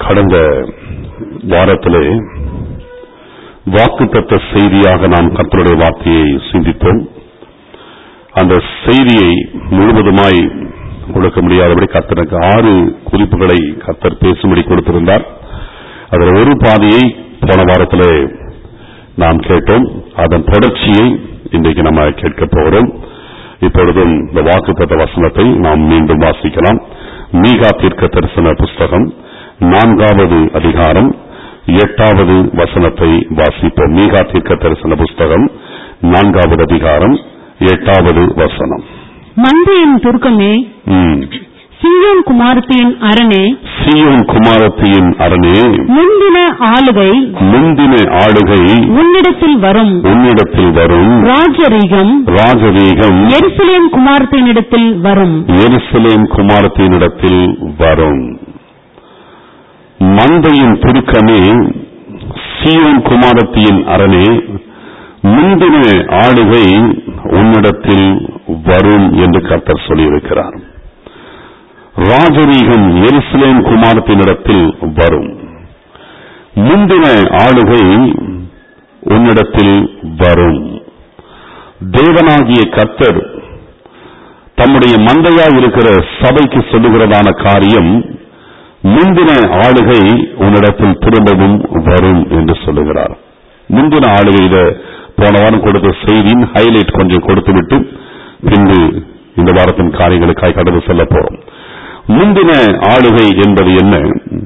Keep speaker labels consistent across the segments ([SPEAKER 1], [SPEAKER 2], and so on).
[SPEAKER 1] கடந்த வாரத்திலே வாக்குத்தத்த செய்தியாக நாம் கர்த்தருடைய வார்த்தையை சிந்தித்தோம் அந்த செய்தியை முழுவதுமாய் கொடுக்க முடியாதபடி கர்த்தருக்கு ஆறு குறிப்புகளை கர்த்தர் பேசும்படி கொடுத்திருந்தார் அதில் ஒரு பாதியை போன வாரத்திலே நாம் கேட்டோம் அதன் தொடர்ச்சியை இன்றைக்கு நம்ம கேட்க போகிறோம் இப்பொழுதும் இந்த வாக்குத்தத்த வசனத்தை நாம் மீண்டும் வாசிக்கலாம் மீகா தீர்க்க தரிசன புஸ்தகம் நான்காவது அதிகாரம் எட்டாவது வசனத்தை வாசிப்போம் மீகா தீர்க்க தரிசன புஸ்தகம் நான்காவது அதிகாரம் எட்டாவது வசனம்
[SPEAKER 2] மந்தையின் துர்க்கமே
[SPEAKER 1] ம்.
[SPEAKER 2] சீயோன் குமாரத்தியின் அரணே
[SPEAKER 1] சீயோன் குமாரத்தியின் அரணே
[SPEAKER 2] முந்தின ஆளுகை
[SPEAKER 1] முந்தின ஆளுகை
[SPEAKER 2] உன்னிடத்தில் வரும்
[SPEAKER 1] உன்னிடத்தில் வரும்
[SPEAKER 2] ராஜரீகம்
[SPEAKER 1] ராஜரீகம்
[SPEAKER 2] எருசலேம் குமாரத்தினிடத்தில் வரும்
[SPEAKER 1] எருசலேம் குமாரத்தினிடத்தில் வரும் மந்தையின் துருக்கமே சீயோன் குமாரத்தியின் அரணே முந்தின ஆளுகை உன்னிடத்தில் வரும் என்று கர்த்தர் சொல்லியிருக்கிறார் ராஜரீகம் எருசலேம் குமாரத்தினிடத்தில் வரும் முந்தின ஆளுகை உன்னிடத்தில் வரும் தேவனாகிய கர்த்தர் தம்முடைய மந்தையா இருக்கிற சபைக்கு சொல்லுகிறதான காரியம் முந்தின ஆளுகை உன்னிடத்தில் திரும்பவும் வரும் என்று சொல்லுகிறார் முந்தின ஆளுகை இத போன வாரம் கொடுத்த செய்தியின் ஹைலைட் கொஞ்சம் கொடுத்துவிட்டு பின்பு இந்த வாரத்தின் காரியங்களுக்காய் கடந்து செல்ல போறோம் முந்தின ஆளுகை என்பது என்ன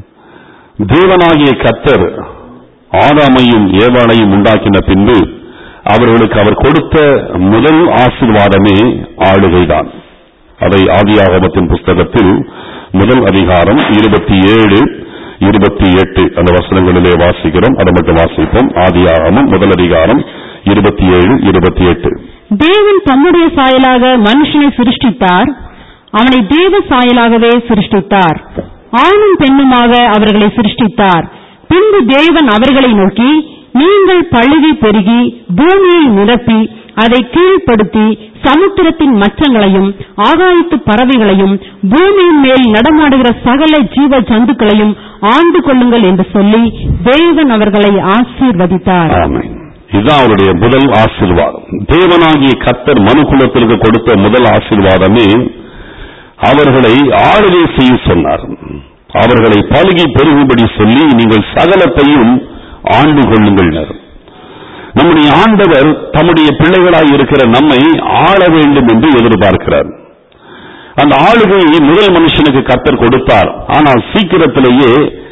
[SPEAKER 1] தேவனாகிய கத்தர் ஆதாமையும் ஏவாளையும் உண்டாக்கின பின்பு அவர்களுக்கு அவர் கொடுத்த முதல் ஆசீர்வாதமே ஆளுகைதான் அதை ஆதியாகமத்தின் புஸ்தகத்தில் முதல் அதிகாரம் இருபத்தி ஏழு இருபத்தி எட்டு அந்த வசனங்களிலே வாசிக்கிறோம் அதை மட்டும் வாசிப்போம் ஆதியாகமம் முதல் அதிகாரம் இருபத்தி ஏழு இருபத்தி எட்டு
[SPEAKER 2] தேவன் தம்முடைய சாயலாக மனுஷனை சிருஷ்டித்தார் அவனை தேவ சாயலாகவே சிருஷ்டித்தார் ஆணும் பெண்ணுமாக அவர்களை சிருஷ்டித்தார் பின்பு தேவன் அவர்களை நோக்கி நீங்கள் பழுகி பெருகி பூமியை நிரப்பி அதை கீழ்ப்படுத்தி சமுத்திரத்தின் மச்சங்களையும் ஆகாயத்து பறவைகளையும் பூமியின் மேல் நடமாடுகிற சகல ஜீவ ஜந்துக்களையும் ஆண்டு கொள்ளுங்கள் என்று சொல்லி தேவன் அவர்களை ஆசீர்வதித்தார்
[SPEAKER 1] ஆமென். இதுதான் அவருடைய முதல் ஆசீர்வாதம் தேவனாகிய கர்த்தர் மனுக்குலத்திற்கு கொடுத்த முதல் ஆசீர்வாதமே அவர்களை ஆளுகை செய்ய சொன்னார் அவர்களை பழுகி பெருகும்படி சொல்லி நீங்கள் சகலத்தையும் ஆண்டு கொள்ளுங்கள் நம்முடைய ஆண்டவர் தம்முடைய பிள்ளைகளாய் இருக்கிற நம்மை ஆள வேண்டும் என்று எதிர்பார்க்கிறார் அந்த ஆளுகையை முதல் மனுஷனுக்கு கர்த்தர் கொடுத்தார் ஆனால் சீக்கிரத்திலேயே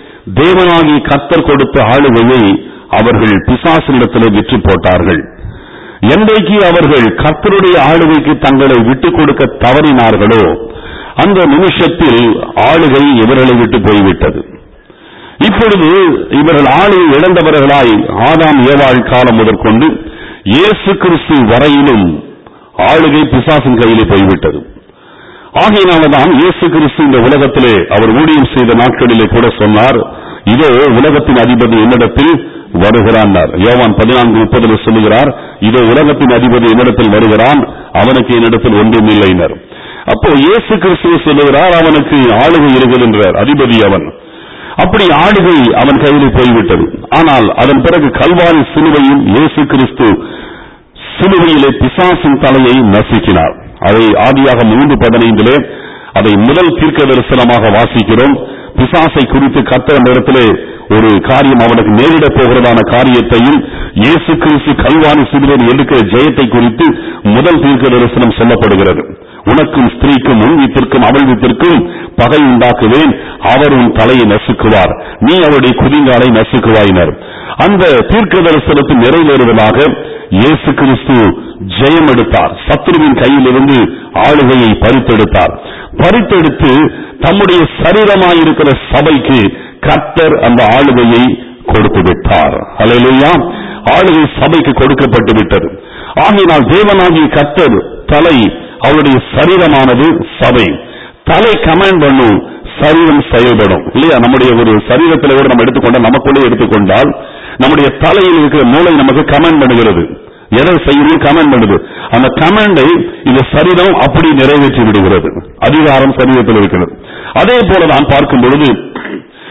[SPEAKER 1] தேவனாகி கர்த்தர் கொடுத்த ஆளுகையை அவர்கள் பிசாசனிடத்திலே விற்று போட்டார்கள் என்றைக்கு அவர்கள் கர்த்தருடைய ஆளுகைக்கு தங்களை விட்டுக் கொடுக்க தவறினார்களோ அந்த நிமிஷத்தில் ஆளுகை இவர்களை விட்டு போய்விட்டது இப்பொழுது இவர்கள் ஆளுகை இழந்தவர்களாய் ஆதாம் ஏவாள் காலம் முதற்கொண்டு இயேசு கிறிஸ்து வரையிலும் ஆளுகை பிசாசின் கையிலே போய்விட்டது ஆகையினால்தான் இயேசு கிறிஸ்து இந்த உலகத்திலே அவர் ஊழியம் செய்த நாட்களிலே கூட சொன்னார் இதோ உலகத்தின் அதிபதி என்னிடத்தில் வருகிறான் யோவான் பதினான்கு முப்பதில் சொல்லுகிறார் இதோ உலகத்தின் அதிபதி என்னிடத்தில் வருகிறான் அவனுக்கு என்னிடத்தில் ஒன்றுமில்லைனர் அப்போ இயேசு கிறிஸ்து சொல்லுகிறார் அவனுக்கு ஆளுகை இருக்கிறார் அதிபதி அவன் அப்படி ஆளுகை அவன் கையில் போய்விட்டது ஆனால் அதன் பிறகு கல்வாரி சிலுவையில் இயேசு கிறிஸ்து சிலுவையிலே பிசாசின் தலையை நசுக்கினார் அதை ஆதியாக மூன்று பதினைந்திலே அதை முதல் தீர்க்க தரிசனமாக வாசிக்கிறோம் பிசாசை குறித்து கத்த நேரத்திலே ஒரு காரியம் அவனுக்கு நேரிட போகிறதான காரியத்தையும் இயேசு கிறிஸ்து கல்வாணி சிலுவையில் எடுக்கிற ஜெயத்தை குறித்து முதல் தீர்க்க தரிசனம் சொல்லப்படுகிறது உனக்கும் ஸ்திரீக்கும் உன் வீட்டிற்கும் அவள் வீட்டிற்கும் பகை உண்டாக்குவேன் அவர் உன் தலையை நசுக்குவார் நீ அவருடைய குதிங்காலை நசுக்குவாயினர் அந்த தீர்க்க தரிசனத்தின் நிறைவேறுவதாக இயேசு கிறிஸ்து ஜெயம் எடுத்தார் சத்ருவின் கையிலிருந்து ஆளுகையை பறித்தெடுத்தார் பறித்தெடுத்து தம்முடைய சரீரமாயிருக்கிற சபைக்கு கர்த்தர் அந்த ஆளுகையை கொடுத்து விட்டார் அலையிலேயா ஆளுகை சபைக்கு கொடுக்கப்பட்டு விட்டது ஆகையினால் தேவனாகிய கர்த்தர் தலை அவருடைய சரீரமானது சபை தலை கமாண்ட் பண்ணும் சரீரம் செயல்படும் இல்லையா நம்முடைய ஒரு சரீரத்தில் கூட நம்ம எடுத்துக்கொண்ட நமக்குள்ளே எடுத்துக்கொண்டால் நம்முடைய தலையில் இருக்கிற மூளை நமக்கு கமெண்ட் பண்ணுகிறது எதை செய்யணும் கமெண்ட் பண்ணுது அந்த கமெண்டை இந்த சரீரம் அப்படி நிறைவேற்றி விடுகிறது அதிகாரம் சரீரத்தில் இருக்கிறது அதே போல நான் பார்க்கும் பொழுது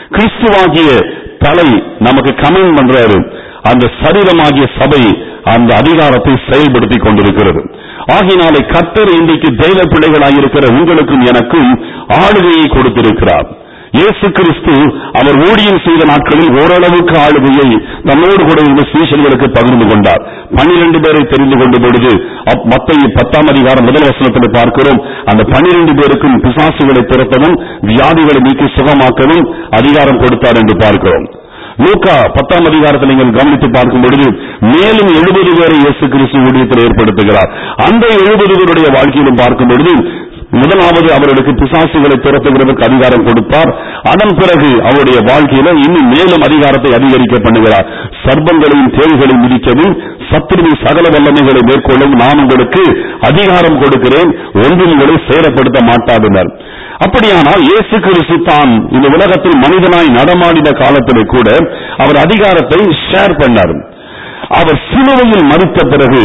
[SPEAKER 1] கிறிஸ்துவாகிய தலை நமக்கு கமெண்ட் பண்றாரு அந்த சரீரமாகிய சபை அந்த அதிகாரத்தை செயல்படுத்திக் கொண்டிருக்கிறது ஆகினாலே கர்த்தர் இன்றைக்கு தெய்வ பிள்ளைகளாயிருக்கிற உங்களுக்கும் எனக்கும் ஆளுகையை கொடுத்திருக்கிறார் இயேசு கிறிஸ்து அவர் ஊழியம் செய்த நாட்களில் ஓரளவுக்கு ஆளுகையை தன்னோடு கூட இருந்த சீஷர்களுக்கு பகிர்ந்து கொண்டார் பன்னிரண்டு பேரை தெரிந்து கொண்ட பொழுது அப்- மத்தேயு பத்தாம் அதிகாரம் முதல் வசனத்தில் பார்க்கிறோம் அந்த பன்னிரண்டு பேருக்கும் பிசாசுகளை துரத்தவும் வியாதிகளை நீக்கி சுகமாக்கவும் அதிகாரம் கொடுத்தார் என்று பார்க்கிறோம் லூக்கா பத்தாம் அதிகாரத்தில் நீங்கள் கவனித்து பார்க்கும் பொழுது மேலும் எழுபது பேரை இயேசு கிறிஸ்து ஊழியத்தில் ஏற்படுத்துகிறார் அந்த எழுபது பேருடைய வாழ்க்கையிலும் பார்க்கும் பொழுது முதலாவது அவர்களுக்கு பிசாசுகளை துரத்துகிறதற்கு அதிகாரம் கொடுத்தார் அதன் பிறகு அவருடைய வாழ்க்கையில இன்னும் மேலும் அதிகாரத்தை அதிகரிக்க பண்ணுகிறார் சர்ப்பங்களையும் தேள்களையும் மிதிக்கவும் சத்துருவின் சகல வல்லமைகளை மேற்கொள்ளவும் நான் உங்களுக்கு அதிகாரம் கொடுக்கிறேன் ஒன்றும் உங்களை சேரப்படுத்த மாட்டாதுனர் அப்படியானால் இயேசு கிறிஸ்து தான் இந்த உலகத்தில் மனிதனாய் நடமாடின காலத்திலே கூட அவர் அதிகாரத்தை ஷேர் பண்ணார் அவர் சிலுவையில் மறித்த பிறகு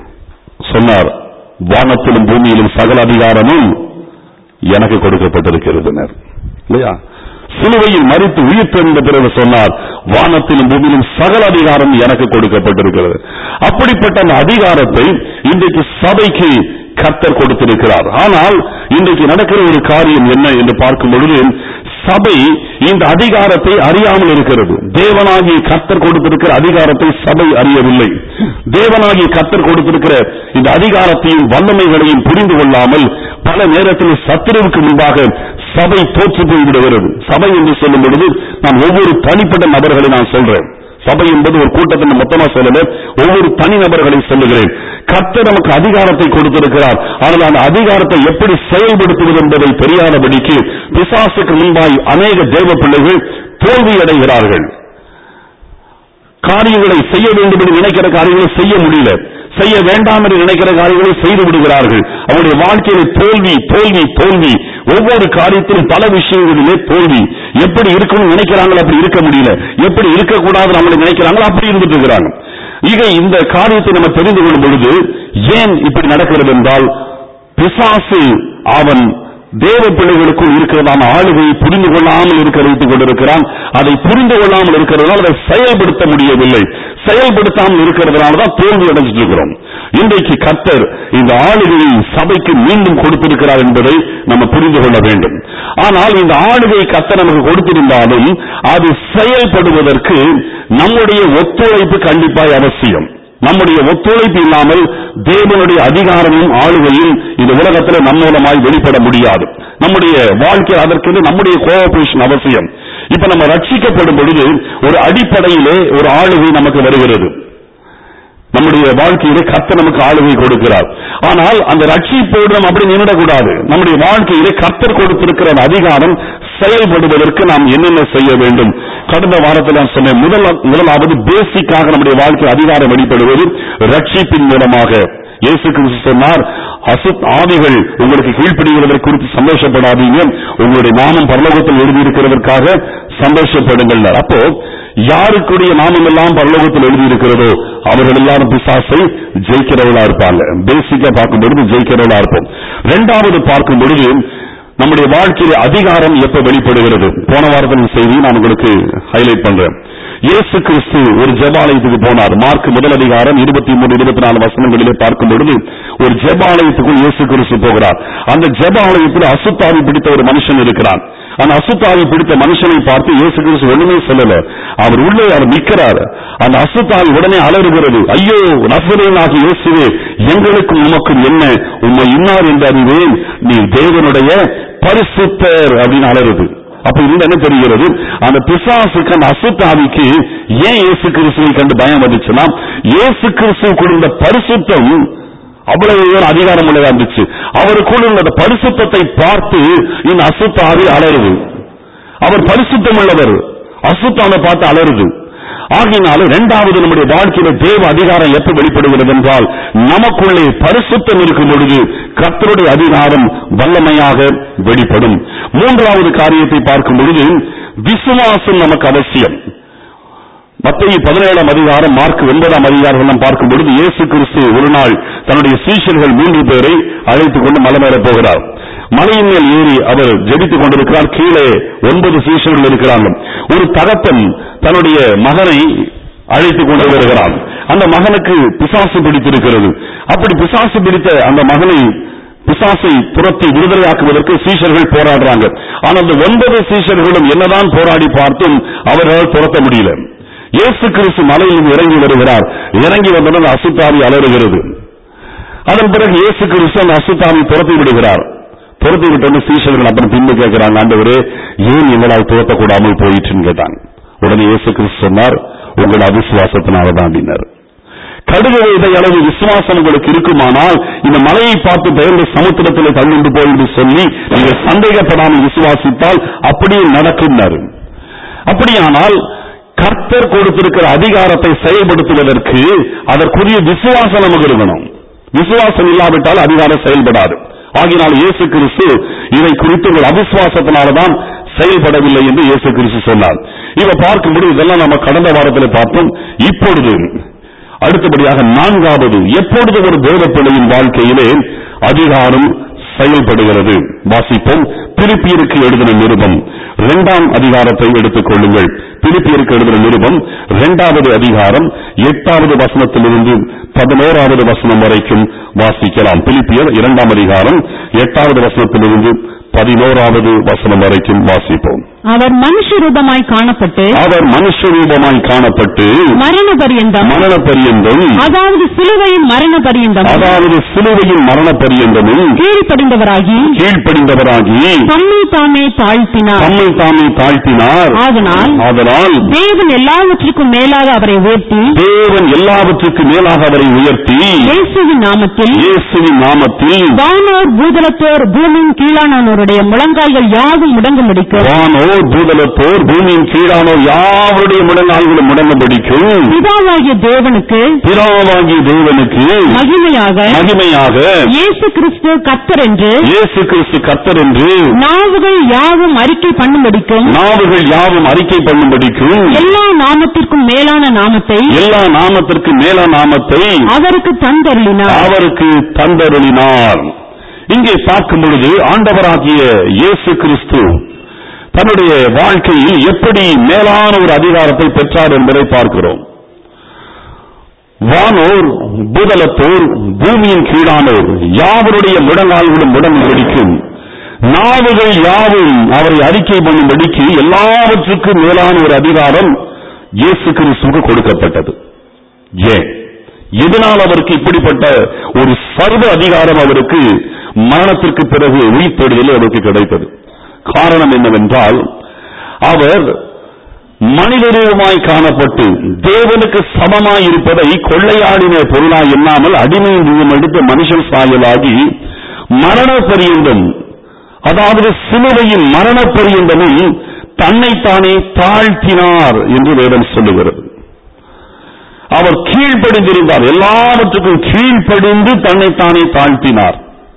[SPEAKER 1] சொன்னார் வானத்திலும் பூமியிலும் சகல அதிகாரமும் எனக்கு கொடுக்கப்பட்டிருக்கிறதுனர் இல்லையா சிலுவையில் மறித்து உயிர் தெழுந்த பிறகு சொன்னார் வானத்திலும் பூமியிலும் சகல அதிகாரம் எனக்கு கொடுக்கப்பட்டிருக்கிறது அப்படிப்பட்ட அந்த அதிகாரத்தை இன்றைக்கு சபைக்கு கர்த்தர் கொடுத்திருக்கிறார் ஆனால் இன்றைக்கு நடக்கிற ஒரு காரியம் என்ன என்று பார்க்கும் பொழுது சபை இந்த அதிகாரத்தை அறியாமல் இருக்கிறது தேவனாகிய கர்த்தர் கொடுத்திருக்கிற அதிகாரத்தை சபை அறியவில்லை தேவனாகிய கர்த்தர் கொடுத்திருக்கிற இந்த அதிகாரத்தையும் வல்லமைகளையும் புரிந்து கொள்ளாமல் பல நேரத்தில் சத்துருவுக்கு முன்பாக சபை தோற்று போய்விடுகிறது சபை என்று சொல்லும் பொழுது நான் ஒவ்வொரு தனிப்பட்ட நபர்களை நான் சொல்றேன் சபை என்பது ஒரு கூட்டத்தை மொத்தமா சொல்லல ஒவ்வொரு தனி நபர்களை சொல்லுகிறேன் கர்த்தர் நமக்கு அதிகாரத்தை கொடுத்திருக்கிறார் ஆனால் அந்த அதிகாரத்தை எப்படி செயல்படுத்துவது என்பதை தெரியாதபடிக்கு பிசாசுக்கு முன்பாய் அநேக தேவ பிள்ளைகள் தோல்வி அடைகிறார்கள் காரியங்களை செய்ய வேண்டும் என்று நினைக்கிற காரியங்களை செய்ய முடியல செய்ய வேண்டாம் என்று நினைக்கிற காரியங்களை செய்து விடுகிறார்கள் அவருடைய வாழ்க்கையில தோல்வி தோல்வி தோல்வி ஒவ்வொரு காரியத்திலும் பல விஷயங்களிலே தோல்வி எப்படி இருக்கணும்னு நினைக்கிறாங்களோ அப்படி இருக்க முடியல எப்படி இருக்கக்கூடாது நம்மளை நினைக்கிறாங்களோ அப்படி இருந்துட்டு இருக்கிறாங்க இக இந்த காரியத்தை நம்ம தெரிந்து கொள்ளும் பொழுது ஏன் இப்படி நடக்கிறது என்றால் பிசாசு அவன் தேவ பிள்ளைகளுக்குள் இருக்கிறதான ஆளுகையை புரிந்து கொள்ளாமல் இருக்க வைத்துக் கொண்டிருக்கிறான் அதை புரிந்து கொள்ளாமல் இருக்கிறதுனால அதை செயல்படுத்த முடியவில்லை செயல்படுத்தாமல் இருக்கிறதுனால தான் தோல்வி அடைஞ்சிட்டு இருக்கிறோம் இன்றைக்கு கர்த்தர் இந்த ஆளுகையை சபைக்கு மீண்டும் கொடுத்திருக்கிறார் என்பதை நம்ம புரிந்து கொள்ள வேண்டும் ஆனால் இந்த ஆளுகை கர்த்தர் நமக்கு கொடுத்திருந்தாலும் அது செயல்படுவதற்கு நம்முடைய ஒத்துழைப்பு கண்டிப்பாய் அவசியம் நம்முடைய ஒத்துழைப்பு இல்லாமல் தேவனுடைய அதிகாரமும் ஆளுகையும் இந்த உலகத்தில் நம் மூலமாய் வெளிப்பட முடியாது நம்முடைய வாழ்க்கை அதற்கு நம்முடைய கோஆபரேஷன் அவசியம் இப்ப நம்ம ரட்சிக்கப்படும் பொழுது ஒரு அடிப்படையிலே ஒரு ஆளுகை நமக்கு வருகிறது நம்முடைய வாழ்க்கையிலே கர்த்தர் நமக்கு ஆளுகை கொடுக்கிறார் ஆனால் அந்த ரட்சிப்போடு நம்ம அப்படி நின்றுடக்கூடாது நம்முடைய வாழ்க்கையிலே கர்த்தர் கொடுத்திருக்கிற அந்த அதிகாரம் செயல்படுவதற்கு நாம் என்னென்ன செய்ய வேண்டும் கடந்த வாரத்தில் நான் சொன்னேன் முதல் முதலாவது பேசிக்காக நம்முடைய வாழ்க்கை அதிகாரம் வெளிப்படுவது ரட்சிப்பின் மூலமாக இயேசு கிறிஸ்து சொன்னார் அசுத் ஆவிகள் உங்களுக்கு கீழ்ப்படுகிறதை குறித்து சந்தோஷப்படாதீங்க உங்களுடைய நாமம் பரலோகத்தில் எழுதியிருக்கிறதற்காக சந்தோஷப்படுங்கள் அப்போ யாருக்குடைய நாமம் எல்லாம் பரலோகத்தில் எழுதியிருக்கிறதோ அவர்கள் எல்லாரும் பிசாசை ஜெயிக்கிறவர்களா இருப்பாங்க பேசிக்கா பார்க்கும் பொழுது ஜெயிக்கிறவர்களா இருப்போம் இரண்டாவது பார்க்கும் பொழுது நம்முடைய வாழ்க்கையில அதிகாரம் எப்ப வெளிப்படுகிறது போன வாரத்தின் செய்தி நான் உங்களுக்கு ஹைலைட் பண்றேன் இயேசு கிறிஸ்து ஒரு ஜெபாலயத்துக்கு போனார் மார்க் முதல் அதிகாரம் இருபத்தி மூணு இருபத்தி நாலு வசனங்களிலே பார்க்கும் பொழுது ஒரு ஜெபாலயத்துக்குள் இயேசு கிறிஸ்து போகிறார் அந்த ஜெபாலயத்தில் அசுத்தாவி பிடித்த ஒரு மனுஷன் இருக்கிறான் அந்த அசுத்தாவி பிடித்த மனுஷனை பார்த்து இயேசு கிறிஸ்து ஒண்ணுமே சொல்லல அவர் உள்ளே அவர் நிற்கிறார் அந்த அசுத்தாவி உடனே அலறுகிறது ஐயோ நசரேனாகி இயேசுவே எங்களுக்கும் உமக்கும் என்ன உம்மை இன்னார் என்று அறிவேன் நீ தேவனுடைய பரிசுத்தர் அப்படின்னு அலறுது அப்ப இந்த என்ன தெரிகிறது அந்த பிசாசுக்கு அந்த அசுத்தாவிக்கு ஏன் இயேசு கிறிஸ்துவை கண்டு பயம் வந்துச்சுன்னா இயேசு கிறிஸ்துவ கொடுத்த பரிசுத்தம் அவ்வளவு ஒரு அதிகாரம் உள்ளதா இருந்துச்சு அவருக்குள்ள உள்ள அந்த பரிசுத்தத்தை பார்த்து இந்த அசுத்தாவி அலறுது அவர் பரிசுத்தம் உள்ளவர் அசுத்தாவை பார்த்து அலறுது ஆகினால இரண்டாவது நம்முடைய வாழ்க்கையில தேவ அதிகாரம் எப்ப வெளிப்படுகிறது என்றால் நமக்குள்ளே பரிசுத்தம் இருக்கும் பொழுது கர்த்தருடைய அதிகாரம் வல்லமையாக வெளிப்படும் மூன்றாவது காரியத்தை பார்க்கும் பொழுது விசுவாசம் நமக்கு அவசியம் மத்திய பதினேழாம் அதிகாரம் மார்க் ஒன்பதாம் அதிகாரம் எல்லாம் பார்க்கும் பொழுது இயேசு கிறிஸ்து ஒரு நாள் தன்னுடைய சீஷர்கள் மூன்று பேரை அழைத்துக் கொண்டு மலை மேல போகிறார் மலையின் மேல் ஏறி அவர் ஜெபித்துக் கொண்டிருக்கிறார் கீழே ஒன்பது சீஷர்கள் இருக்கிறார்கள் ஒரு தகப்பன் தன்னுடைய மகனை அழைத்துக் கொண்டு வருகிறான் அந்த மகனுக்கு பிசாசு பிடித்திருக்கிறது அப்படி பிசாசு பிடித்த அந்த மகனை பிசாசை துரத்தி விடுதலையாக்குவதற்கு சீஷர்கள் போராடுறாங்க ஆனால் அந்த ஒன்பது சீஷர்களும் என்னதான் போராடி பார்த்தும் அவர்களால் துரத்த முடியல இயேசு கிறிஸ்து மலையில் இறங்கி வருகிறார் இறங்கி வந்தவுடன் அசுத்தாவி அலறுகிறது அதன் பிறகு இயேசு கிறிஸ்து அந்த அசுத்தாவி துரத்தி விடுகிறார் துரத்தி விட்டு சீஷர்கள் அப்புறம் பின்பு கேட்கிறாங்க ஆண்டவரே ஏன் எங்களால் துரத்தக்கூடாமல் போயிற்றுன்னு கேட்டாங்க உடனே இயேசு கிறிஸ்து சொன்னார் உங்கள் அவிசுவாசத்தினாலதான் அப்படின்னாரு கடுகு விதை அளவு விசுவாசம் உங்களுக்கு இருக்குமானால் இந்த மலையை பார்த்து பெயர்ந்த சமுத்திரத்தில் தள்ளுண்டு போய் என்று சொல்லி நீங்கள் சந்தேகப்படாமல் விசுவாசித்தால் அப்படியே நடக்கும்னாரு அப்படியானால் கர்த்தர் கொடுத்திருக்கிற அதிகாரத்தை செயல்படுத்துவதற்கு அதற்குரிய விசுவாசம் நமக்கு இருக்கணும் விசுவாசம் இல்லாவிட்டால் அதிகாரம் செயல்படாது ஆகினால் இயேசு கிறிஸ்து இதை குறித்து உங்கள் அவிசுவாசத்தினால்தான் செயல்படவில்லை என்று இயேசு கிறிஸ்து சொன்னார் இதை பார்க்கும்போது இதெல்லாம் நம்ம கடந்த வாரத்தில் பார்த்தோம் இப்பொழுது அடுத்தபடியாக நான்காவது எப்பொழுது ஒரு தேவ பிள்ளையின் வாழ்க்கையிலே அதிகாரம் செயல்படுகிறது வாசிப்போம் பிலிப்பியருக்கு எழுதின நிருபம் இரண்டாம் அதிகாரத்தை எடுத்துக் கொள்ளுங்கள் பிலிப்பியருக்கு எழுதின நிருபம் இரண்டாவது அதிகாரம் எட்டாவது வசனத்திலிருந்து பதினோராவது வசனம் வரைக்கும் வாசிக்கலாம் பிலிப்பியர் இரண்டாம் அதிகாரம் எட்டாவது வசனத்திலிருந்து பதினோராவது வசனம் வரைக்கும் வாசிப்போம்
[SPEAKER 2] அவர் மனுஷ ரூபமாய் காணப்பட்டு
[SPEAKER 1] அவர் மனுஷ ரூபமாய் காணப்பட்டு
[SPEAKER 2] மரண பரியந்தம்
[SPEAKER 1] மரண பரியந்தம்
[SPEAKER 2] அதாவது சிலுவையின் மரண பரியந்தம்
[SPEAKER 1] அதாவது சிலுவையின் மரண பரியந்தமும்
[SPEAKER 2] கீழ்ப்படிந்தவராகி
[SPEAKER 1] கீழ்ப்படிந்தவராகி
[SPEAKER 2] தம்மை தாமே தாழ்த்தினார்
[SPEAKER 1] தம்மை தாமே தாழ்த்தினார்
[SPEAKER 2] ஆதலால்
[SPEAKER 1] அதனால்
[SPEAKER 2] தேவன் எல்லாவற்றுக்கும் மேலாக அவரை உயர்த்தி
[SPEAKER 1] தேவன் எல்லாவற்றுக்கு மேலாக அவரை உயர்த்தி
[SPEAKER 2] இயேசுவின் நாமத்தில்
[SPEAKER 1] இயேசுவின் நாமத்தில்
[SPEAKER 2] வானோர் பூதலத்தோர் பூமியின் கீழானோருடைய முழங்கால்கள் யாவும் முடங்கும்படிக்கும்
[SPEAKER 1] வானோர் பூதலத்தோர் பூமியின் கீழானோர் யாவருடைய முடங்கால்களும் முடங்கும்படிக்கும்
[SPEAKER 2] பிதாவாகிய தேவனுக்கு
[SPEAKER 1] பிதாவாகிய தேவனுக்கு
[SPEAKER 2] மகிமையாக
[SPEAKER 1] மகிமையாக
[SPEAKER 2] இயேசு கிறிஸ்து கத்தர் என்று
[SPEAKER 1] இயேசு கிறிஸ்து கர்த்தர் என்று
[SPEAKER 2] நாவுகள் யாவும் அறிக்கை பண்ணும்படிக்கும்
[SPEAKER 1] நாவுகள் யாவும் அறிக்கை பண்ணும்படிக்கும்
[SPEAKER 2] எல்லா நாமத்திற்கும் மேலான நாமத்தை
[SPEAKER 1] எல்லா நாமத்திற்கு மேல நாமத்தை
[SPEAKER 2] அவருக்கு தந்தருளினார்
[SPEAKER 1] அவருக்கு தந்தருளினார் இங்கே பார்க்கும் பொழுது ஆண்டவராகிய இயேசு கிறிஸ்து தன்னுடைய வாழ்க்கையில் எப்படி மேலான ஒரு அதிகாரத்தை பெற்றார் என்பதை பார்க்கிறோம் வானோர் பூதலத்தோர் பூமியின் கீழானோர் யாவருடைய முடங்கால்களும் முடங்கு பிடிக்கும் நாவுகள் யாவும் அவரை அறிக்கை பண்ணும்படிக்கு எல்லாவற்றுக்கும் மேலான ஒரு அதிகாரம் இயேசு கிறிஸ்துவுக்கு கொடுக்கப்பட்டது ஏன் எதனால் அவருக்கு இப்படிப்பட்ட ஒரு சர்வ அதிகாரம் அவருக்கு மரணத்திற்கு பிறகு உயிர்த்தெழுதலில் அவருக்கு கிடைத்தது காரணம் என்னவென்றால் அவர் மனிதரூபமாய் காணப்பட்டு தேவனுக்கு சமமாய் இருப்பதை கொள்ளையாடின பொருளாய் எண்ணாமல் அடிமை ரூபம் எடுத்த மனுஷன் சாயலாகி மரண பரியந்தம் அதாவது சிலுவையின் மரண பரியந்தமும் தன்னைத்தானே தாழ்த்தினார் என்று வேதம் சொல்லுகிறது அவர் கீழ்ப்படிந்திருந்தார் எல்லாவற்றுக்கும் கீழ்ப்படிந்து தன்னைத்தானே தாழ்த்தினார்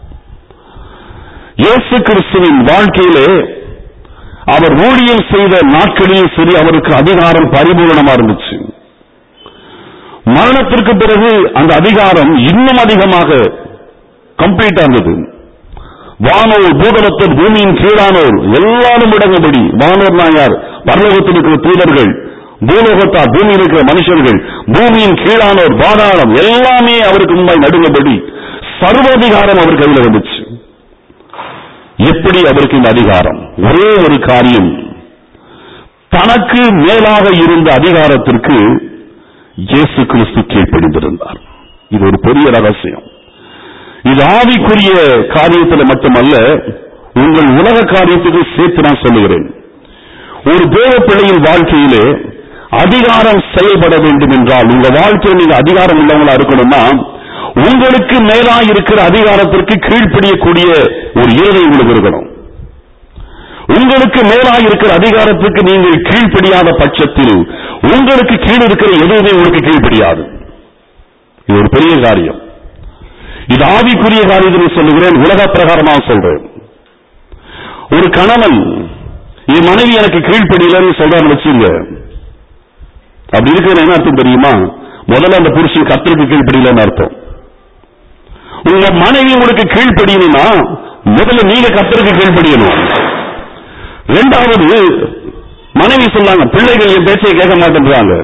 [SPEAKER 1] இயேசு கிறிஸ்துவின் வாழ்க்கையிலே அவர் ஊழியம் செய்த நாட்களிலும் சரி அவருக்கு அதிகாரம் பரிபூரணமா இருந்துச்சு மரணத்திற்கு பிறகு அந்த அதிகாரம் இன்னும் அதிகமாக கம்ப்ளீட்டா இருந்தது வானோர் பூதலத்தர் பூமியின் கீழானோர் எல்லாரும் முடங்கும்படி வானோர்னா யார் பரலோகத்தில் இருக்கிற தூதர்கள் பூலோகத்தார் பூமியில் இருக்கிற மனுஷர்கள் பூமியின் கீழானோர் பாதாளம் எல்லாமே அவருக்கு முன்பாய் நடுங்கபடி சர்வாதிகாரம் அவர் கையில் வந்துச்சு எப்படி அவருக்கு இந்த அதிகாரம் ஒரே ஒரு காரியம் தனக்கு மேலாக இருந்த அதிகாரத்திற்கு இயேசு கிறிஸ்து கீழ்ப்படிந்திருந்தார் இது ஒரு பெரிய ரகசியம் இது ஆவிக்குரிய காரியத்தில் மட்டுமல்ல உங்கள் உலக காரியத்துக்கு சேர்த்து நான் சொல்லுகிறேன் ஒரு தேவ பிள்ளையின் வாழ்க்கையிலே அதிகாரம் செயல்பட வேண்டும் என்றால் உங்க வாழ்க்கையில் நீங்க அதிகாரம் உள்ளவங்களா இருக்கணும்னா உங்களுக்கு மேலா இருக்கிற அதிகாரத்திற்கு கீழ்ப்படியக்கூடிய ஒரு இயல்பை உங்களுக்கு இருக்கணும் உங்களுக்கு மேலா இருக்கிற அதிகாரத்துக்கு நீங்கள் கீழ்ப்படியாத பட்சத்தில் உங்களுக்கு கீழ் இருக்கிற எதுவுமே உங்களுக்கு கீழ்ப்படியாது இது ஒரு பெரிய காரியம் இது ஆவிக்குரிய காரியத்தை சொல்லுகிறேன் உலக பிரகாரமாக சொல்றேன் ஒரு கணவன் என் மனைவி எனக்கு கீழ்ப்படியலன்னு சொல்றான்னு வச்சுங்க அப்படி இருக்கிற என்ன அர்த்தம் தெரியுமா முதல்ல அந்த புருஷன் கத்தருக்கு கீழ்ப்படியலன்னு அர்த்தம் உங்க மனைவி உங்களுக்கு கீழ்ப்படியணும்னா முதல்ல நீங்க கத்தருக்கு கீழ்ப்படியணும் ரெண்டாவது மனைவி சொன்னாங்க பிள்ளைகள் என் பேச்சை கேட்க மாட்டேன்றாங்க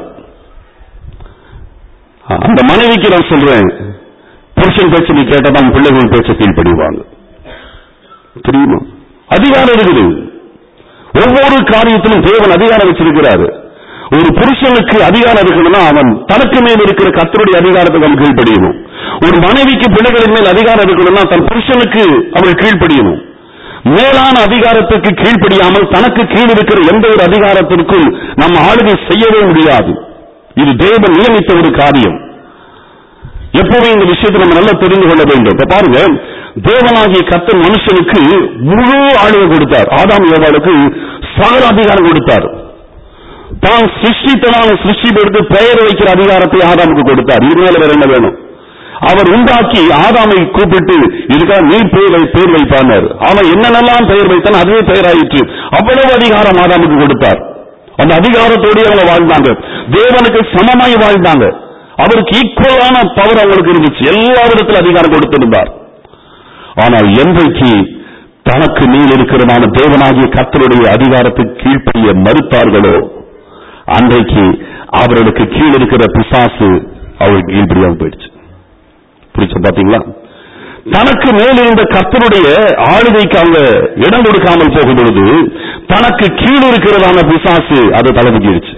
[SPEAKER 1] அந்த மனைவிக்கு நான் சொல்றேன் புருஷன் பேச்சு நீ கேட்டதான் பிள்ளைகள் பேச்சை கீழ்ப்படிவாங்க தெரியுமா அதிகாரம் இருக்குது ஒவ்வொரு காரியத்திலும் தேவன் அதிகாரம் வச்சிருக்கிறாரு ஒரு புருஷனுக்கு அதிகாரம் இருக்கணும்னா அவன் தனக்கு மேல் இருக்கிற கத்தருடைய அதிகாரத்துக்கு அவன் கீழ்ப்படியணும் ஒரு மனைவிக்கு பிள்ளைகளின் மேல் அதிகாரம் இருக்கணும்னா தன் புருஷனுக்கு அவள் கீழ்ப்படியணும் மேலான அதிகாரத்துக்கு கீழ்ப்படியாமல் தனக்கு கீழ் இருக்கிற எந்த ஒரு அதிகாரத்திற்கும் நம்ம ஆளுகை செய்யவே முடியாது இது தேவன் நியமித்த ஒரு காரியம் எப்பவுமே இந்த விஷயத்தை நம்ம நல்லா தெரிந்து கொள்ள வேண்டும் இப்ப பாருங்க தேவனாகிய கத்தர் மனுஷனுக்கு முழு ஆளுகை கொடுத்தார் ஆதாம் ஏவாளுக்கு சகல அதிகாரம் கொடுத்தார் தான் சிருஷ்டித்தனான சிருஷ்டிப்படுத்து பெயர் வைக்கிற அதிகாரத்தை ஆதாமுக்கு கொடுத்தார் இது மேல வேற என்ன வேணும் அவர் உண்டாக்கி ஆதாமை கூப்பிட்டு இதுக்காக நீ பேர் வை பேர் வைப்பானார் அவன் என்னென்னலாம் பெயர் வைத்தான் அதுவே பெயராயிற்று அவ்வளவு அதிகாரம் ஆதாமுக்கு கொடுத்தார் அந்த அதிகாரத்தோடு அவங்க வாழ்ந்தாங்க தேவனுக்கு சமமாய் வாழ்ந்தாங்க அவருக்கு ஈக்குவலான பவர் அவங்களுக்கு இருந்துச்சு எல்லா விதத்தில் அதிகாரம் கொடுத்திருந்தார் ஆனால் என்றைக்கு தனக்கு மேல் இருக்கிறதான தேவனாகிய கர்த்தருடைய அதிகாரத்துக்கு கீழ்ப்படிய மறுத்தார்களோ அன்றைக்கு அவர்களுக்கு கீழ் இருக்கிற பிசாசு அவருக்கு கீழ்ப்படியாம போயிடுச்சு புரிச்ச பாத்தீங்களா தனக்கு மேல் இருந்த கர்த்தருடைய ஆளுகைக்கு அவங்க இடம் கொடுக்காமல் போகும் பொழுது தனக்கு கீழ் இருக்கிறதான பிசாசு அதை தலைமுக்கிடுச்சு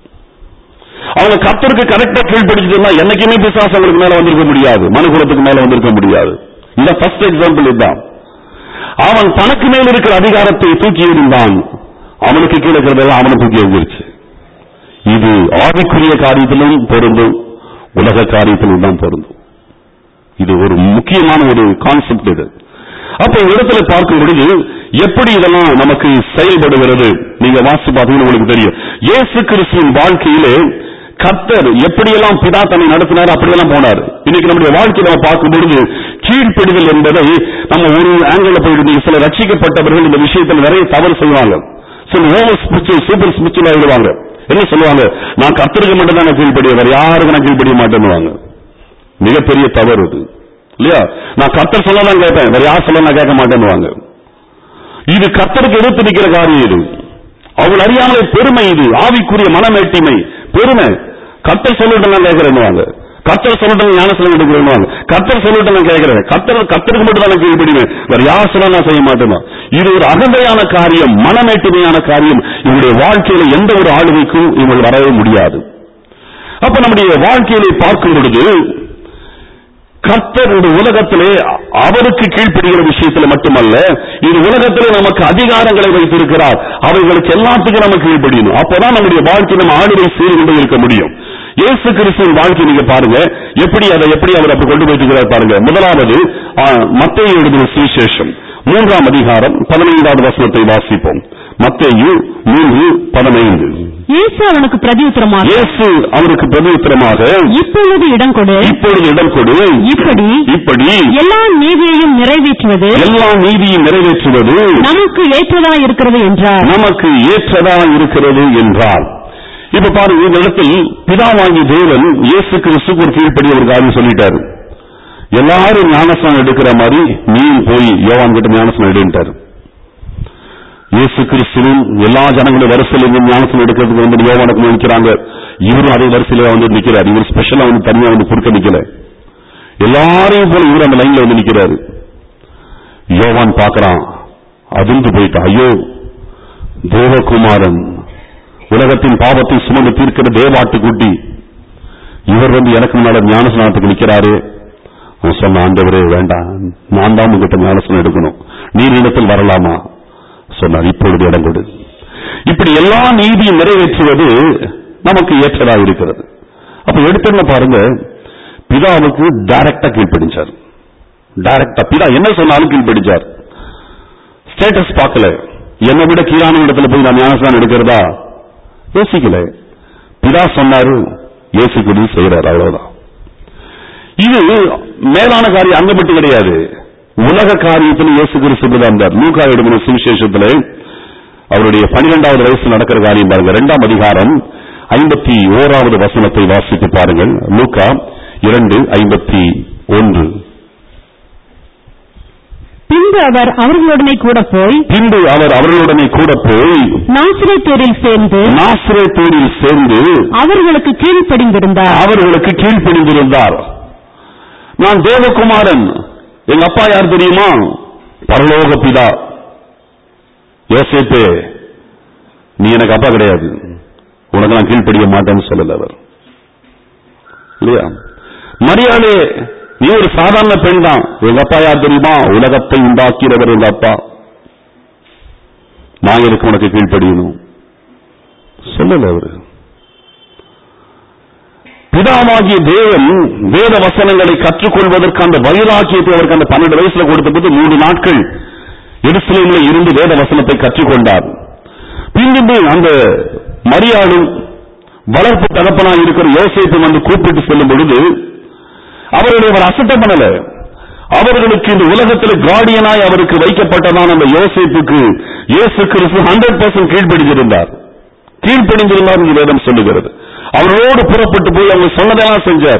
[SPEAKER 1] அவங்க கர்த்தருக்கு கரெக்டா கீழ்ப்படிச்சிருந்தா என்னைக்குமே பிசாசு அவங்களுக்கு மேல வந்திருக்க முடியாது மனுகுலத்துக்கு மேல வந்திருக்க முடியாது இந்த ஃபர்ஸ்ட் எக்ஸாம்பிள் இதுதான் அவன் தனக்கு மேல் இருக்கிற அதிகாரத்தை தூக்கி எறிந்தான் அவனுக்கு கீழே இருக்கிறதெல்லாம் அவனை தூக்கி எறிஞ்சிருச்சு இது ஆவிக்குரிய காரியத்திலும் பொருந்தும் உலக காரியத்திலும் தான் பொருந்தும் இது ஒரு முக்கியமான ஒரு கான்செப்ட் இது அப்ப இந்த இடத்துல பார்க்கும் பொழுது எப்படி இதெல்லாம் நமக்கு செயல்படுகிறது நீங்க வாசி பார்த்தீங்கன்னா உங்களுக்கு தெரியும் இயேசு கிறிஸ்துவின் வாழ்க்கையிலே கர்த்தர் எப்படியெல்லாம் பிதா தன்னை நடத்தினார் அப்படியெல்லாம் போனார் இன்னைக்கு நம்முடைய வாழ்க்கையை நம்ம பார்க்கும் பொழுது கீழ்ப்படிதல் என்பதை நம்ம ஒரு ஆங்கிள் போயிட்டு சில ரட்சிக்கப்பட்டவர்கள் இந்த விஷயத்தில் நிறைய தவறு செய்வாங்க சில ஓவர் ஸ்பிரிச்சுவல் சூப்பர் ஸ்பிரிச்சுவல் ஆயிடுவாங்க என்ன சொல்லுவாங்க நான் கர்த்தருக்கு மட்டும் தான் நான் கீழ்ப்படிய வேற யாருக்கு நான் கீழ்ப்படிய மாட்டேன்னுவாங்க மிகப்பெரிய தவறு இது இல்லையா நான் கர்த்தர் சொல்ல தான் கேட்பேன் வேற யார் சொல்ல நான் கேட்க மாட்டேன்னுவாங்க இது கர்த்தருக்கு எதிர்த்து நிற்கிற காரியம் இது அவள் அறியாமலே பெருமை இது ஆவிக்குரிய மனமேட்டிமை பெருமை கர்த்தர் சொல்லட்டும் நான் கேட்கிறேன்னுவாங்க கர்த்தர் சொல்லட்டும் ஞானசனம் எடுக்கிறேன்னுவாங்க கர்த்தர் சொல்லட்டும் நான் கேட்கிறேன் கர்த்தர் கர்த்தருக்கு மட்டும் தான் நான் கீழ்ப்படிவேன் வேற யார் சொல்ல நான் செய்ய மாட்டேனா இது ஒரு அகந்தையான காரியம் மனமேட்டிமையான காரியம் இவருடைய வாழ்க்கையில எந்த ஒரு ஆளுமைக்கும் இவங்க வரவே முடியாது அப்ப நம்முடைய வாழ்க்கையிலே பார்க்கும் பொழுது கர்த்தர் இந்த உலகத்திலே அவருக்கு கீழ்ப்படுகிற விஷயத்துல மட்டுமல்ல இது உலகத்திலே நமக்கு அதிகாரங்களை வைத்திருக்கிறார் அவைகளுக்கு எல்லாத்துக்கும் நம்ம கீழ்ப்படியணும் அப்பதான் நம்முடைய வாழ்க்கை நம்ம ஆளுகை செய்து கொண்டு இருக்க முடியும் இயேசு கிறிஸ்துவின் வாழ்க்கை நீங்க பாருங்க எப்படி அதை எப்படி அவர் அப்படி கொண்டு போயிருக்கிறார் பாருங்க முதலாவது மத்திய எழுதின சுவிசேஷம் மூன்றாம் அதிகாரம் பதினைந்தாவது வசனத்தை வாசிப்போம் மத்தேயு மூன்று பதினைந்து
[SPEAKER 2] இயேசு அவனுக்கு பிரதியுத்தரமாக
[SPEAKER 1] இயேசு அவருக்கு பிரதியுத்தரமாக
[SPEAKER 2] இப்பொழுது இடம் கொடு
[SPEAKER 1] இப்பொழுது இடம் கொடு
[SPEAKER 2] இப்படி
[SPEAKER 1] இப்படி
[SPEAKER 2] எல்லா நீதியையும் நிறைவேற்றுவது
[SPEAKER 1] எல்லா நீதியும் நிறைவேற்றுவது
[SPEAKER 2] நமக்கு ஏற்றதா இருக்கிறது என்றார்
[SPEAKER 1] நமக்கு ஏற்றதா இருக்கிறது என்றார் இப்ப பாருங்க இந்த இடத்தில் பிதாவாகி தேவன் இயேசு கிறிஸ்துக்கு ஒரு கீழ்ப்படி ஒரு காரியம் சொல்லிட்டாரு எல்லாரும் ஞானஸ்நானம் எடுக்கிற மாதிரி நீ போய் யோவான் கிட்ட ஞானஸ்நானம் எடுன்ட்டாரு இயேசு கிறிஸ்துவும் எல்லா ஜனங்களும் வரிசையில் இருந்து ஞானஸ்நானம் எடுக்கிறதுக்கு வந்து யோவானுக்கு நிற்கிறாங்க இவரும் அதே வரிசையில வந்து நிக்கிறார் இவர் ஸ்பெஷலா வந்து தனியா வந்து குறுக்க நிக்கல எல்லாரையும் போல இவர் அந்த லைன்ல வந்து நிக்கிறாரு யோவான் பார்க்கறான் அதிர்ந்து போயிட்டான் ஐயோ தேவகுமாரன் உலகத்தின் பாவத்தை சுமந்து தீர்க்கிற தேவாட்டுக்குட்டி இவர் வந்து எனக்கு முன்னால ஞானஸ்நானத்துக்கு நிக்கிறாரு அவன் சொன்ன ஆண்டவரே வேண்டாம் நான் தான் உங்ககிட்ட ஞானஸ்நானம் எடுக்கணும் நீர் இடத்தில் வரலாமா சொன்னார் இப்பொழுது இடம் கொடு இப்படி எல்லா நீதியும் நிறைவேற்றுவது நமக்கு ஏற்றதாக இருக்கிறது அப்ப எடுத்துன்னு பாருங்க பிதாவுக்கு டைரக்டா கீழ்ப்படிச்சார் டைரக்டா பிதா என்ன சொன்னாலும் கீழ்ப்படிச்சார் ஸ்டேட்டஸ் பார்க்கல என்னை விட கீழான இடத்துல போய் நான் ஞானஸ்தானம் எடுக்கிறதா யோசிக்கல பிதா சொன்னாரு இயேசு கிறிஸ்து செய்யறாரு அவ்வளவுதான் இது மேலான காரியம் அங்க மட்டும் கிடையாது உலக காரியத்தில் இயேசு கிறிஸ்து தான் இருந்தார் லூக்கா எழுதின சுவிசேஷத்துல அவருடைய பனிரெண்டாவது வயசு நடக்கிற காரியம் பாருங்க இரண்டாம் அதிகாரம் ஐம்பத்தி ஓராவது வசனத்தை வாசித்து பாருங்கள் லூக்கா இரண்டு ஐம்பத்தி ஒன்று
[SPEAKER 2] பின்பு அவர் அவர்களுடனே கூட போய்
[SPEAKER 1] பின்பு அவர் அவர்களுடனே கூட போய்
[SPEAKER 2] நாசிரியத்தூரில் சேர்ந்து
[SPEAKER 1] நாசிரேத்தூரில் சேர்ந்து
[SPEAKER 2] அவர்களுக்கு கீழ்ப்படிந்திருந்தார்
[SPEAKER 1] அவர்களுக்கு கீழ்ப்படிந்திருந்தார் நான் தேவகுமாரன் எங்க அப்பா யார் தெரியுமா பரலோக பிதா யோசேப்பே நீ எனக்கு அப்பா கிடையாது உனக்கு நான் கீழ்ப்படிய மாட்டேன்னு சொல்லல அவர் இல்லையா மரியாதை நீ ஒரு சாதாரண பெண் தான் எங்க அப்பா யார் தெரியுமா உலகத்தை உண்டாக்கிறவர் எங்க அப்பா நான் இருக்கு உனக்கு கீழ்ப்படியணும் சொல்லல அவரு பிதாவாகிய தேவன் வேத வசனங்களை கற்றுக்கொள்வதற்கு அந்த வைராக்கியத்தை அவருக்கு அந்த பன்னெண்டு வயசுல கொடுத்தபோது மூன்று நாட்கள் எருசலேமில் இருந்து வேத வசனத்தை கற்றுக்கொண்டார் பின்பு அந்த மரியாளும் வளர்ப்பு தகப்பனாய் இருக்கிற யோசேப்பு வந்து கூப்பிட்டு செல்லும் பொழுது அவர்களை அவர் அசட்டம் பண்ணல அவர்களுக்கு இந்த உலகத்தில் கார்டியனாய் அவருக்கு வைக்கப்பட்டதான அந்த யோசேப்புக்கு இயேசு கிறிஸ்து ஹண்ட்ரட் பர்சன்ட் கீழ்ப்படிந்திருந்தார் கீழ்ப்படிந்திருந்தார் என்று வேதம் சொல்லுகிறது அவரோடு புறப்பட்டு போய் அவங்க சொன்னதெல்லாம் செஞ்சார்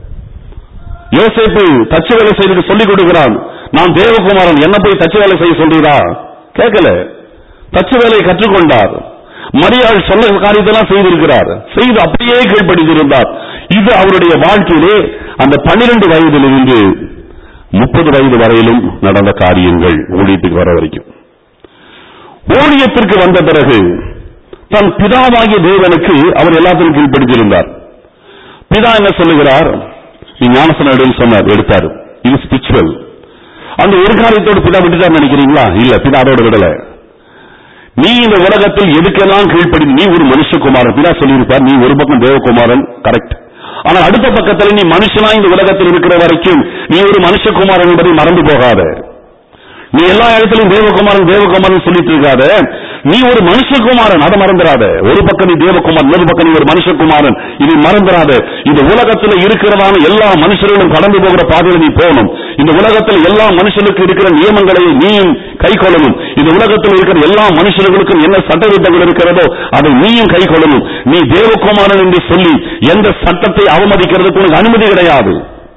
[SPEAKER 1] யோசேப்பு தச்சு வேலை செய்து சொல்லிக் கொடுக்கிறான் நான் தேவகுமாரன் என்ன போய் தச்சு வேலை செய்ய சொல்றீரா கேட்கல தச்சு வேலையை கற்றுக்கொண்டார் மரியாள் சொன்ன காரியத்தெல்லாம் செய்திருக்கிறார் செய்து அப்படியே கீழ்ப்படிந்திருந்தார் இது அவருடைய வாழ்க்கையிலே அந்த பன்னிரண்டு வயதிலிருந்து முப்பது வயது வரையிலும் நடந்த காரியங்கள் ஊழியத்துக்கு வர வரைக்கும் ஊழியத்திற்கு வந்த பிறகு தன் பிதாவாகிய தேவனுக்கு அவர் எல்லாத்திலும் கீழ்ப்படுத்தியிருந்தார் பிதா என்ன சொல்லுகிறார் நீ ஞானசன எடுன்னு சொன்னார் எடுத்தார் இது ஸ்பிரிச்சுவல் அந்த ஒரு காரியத்தோடு பிதா விட்டுட்டார் நினைக்கிறீங்களா இல்ல பிதா அதோட விடல நீ இந்த உலகத்தில் எதுக்கெல்லாம் கீழ்ப்படி நீ ஒரு மனுஷகுமாரன் பிதா சொல்லியிருப்பார் நீ ஒரு பக்கம் தேவகுமாரன் கரெக்ட் ஆனால் அடுத்த பக்கத்தில் நீ மனுஷனா இந்த உலகத்தில் இருக்கிற வரைக்கும் நீ ஒரு மனுஷகுமாரன் என்பதை மறந்து போகாத நீ எல்லா இடத்திலும் தேவகுமாரன் தேவகுமாரன் சொல்லிட்டு இருக்காத நீ ஒரு மனுஷகுமாரன் அதை மறந்துடாத ஒரு பக்கம் நீ தேவகுமாரன் இன்னொரு பக்கம் நீ ஒரு மனுஷகுமாரன் இதை மறந்துடாத இந்த உலகத்தில் இருக்கிறதான எல்லா மனுஷர்களும் கடந்து போகிற பாதையில நீ போகணும் இந்த உலகத்தில் எல்லா மனுஷனுக்கு இருக்கிற நியமங்களை நீயும் கை கொள்ளணும் இந்த உலகத்தில் இருக்கிற எல்லா மனுஷர்களுக்கும் என்ன சட்டத்திட்டங்கள் இருக்கிறதோ அதை நீயும் கை கொள்ளணும் நீ தேவகுமாரன் என்று சொல்லி எந்த சட்டத்தை அவமதிக்கிறதுக்கு உனக்கு அனுமதி கிடையாது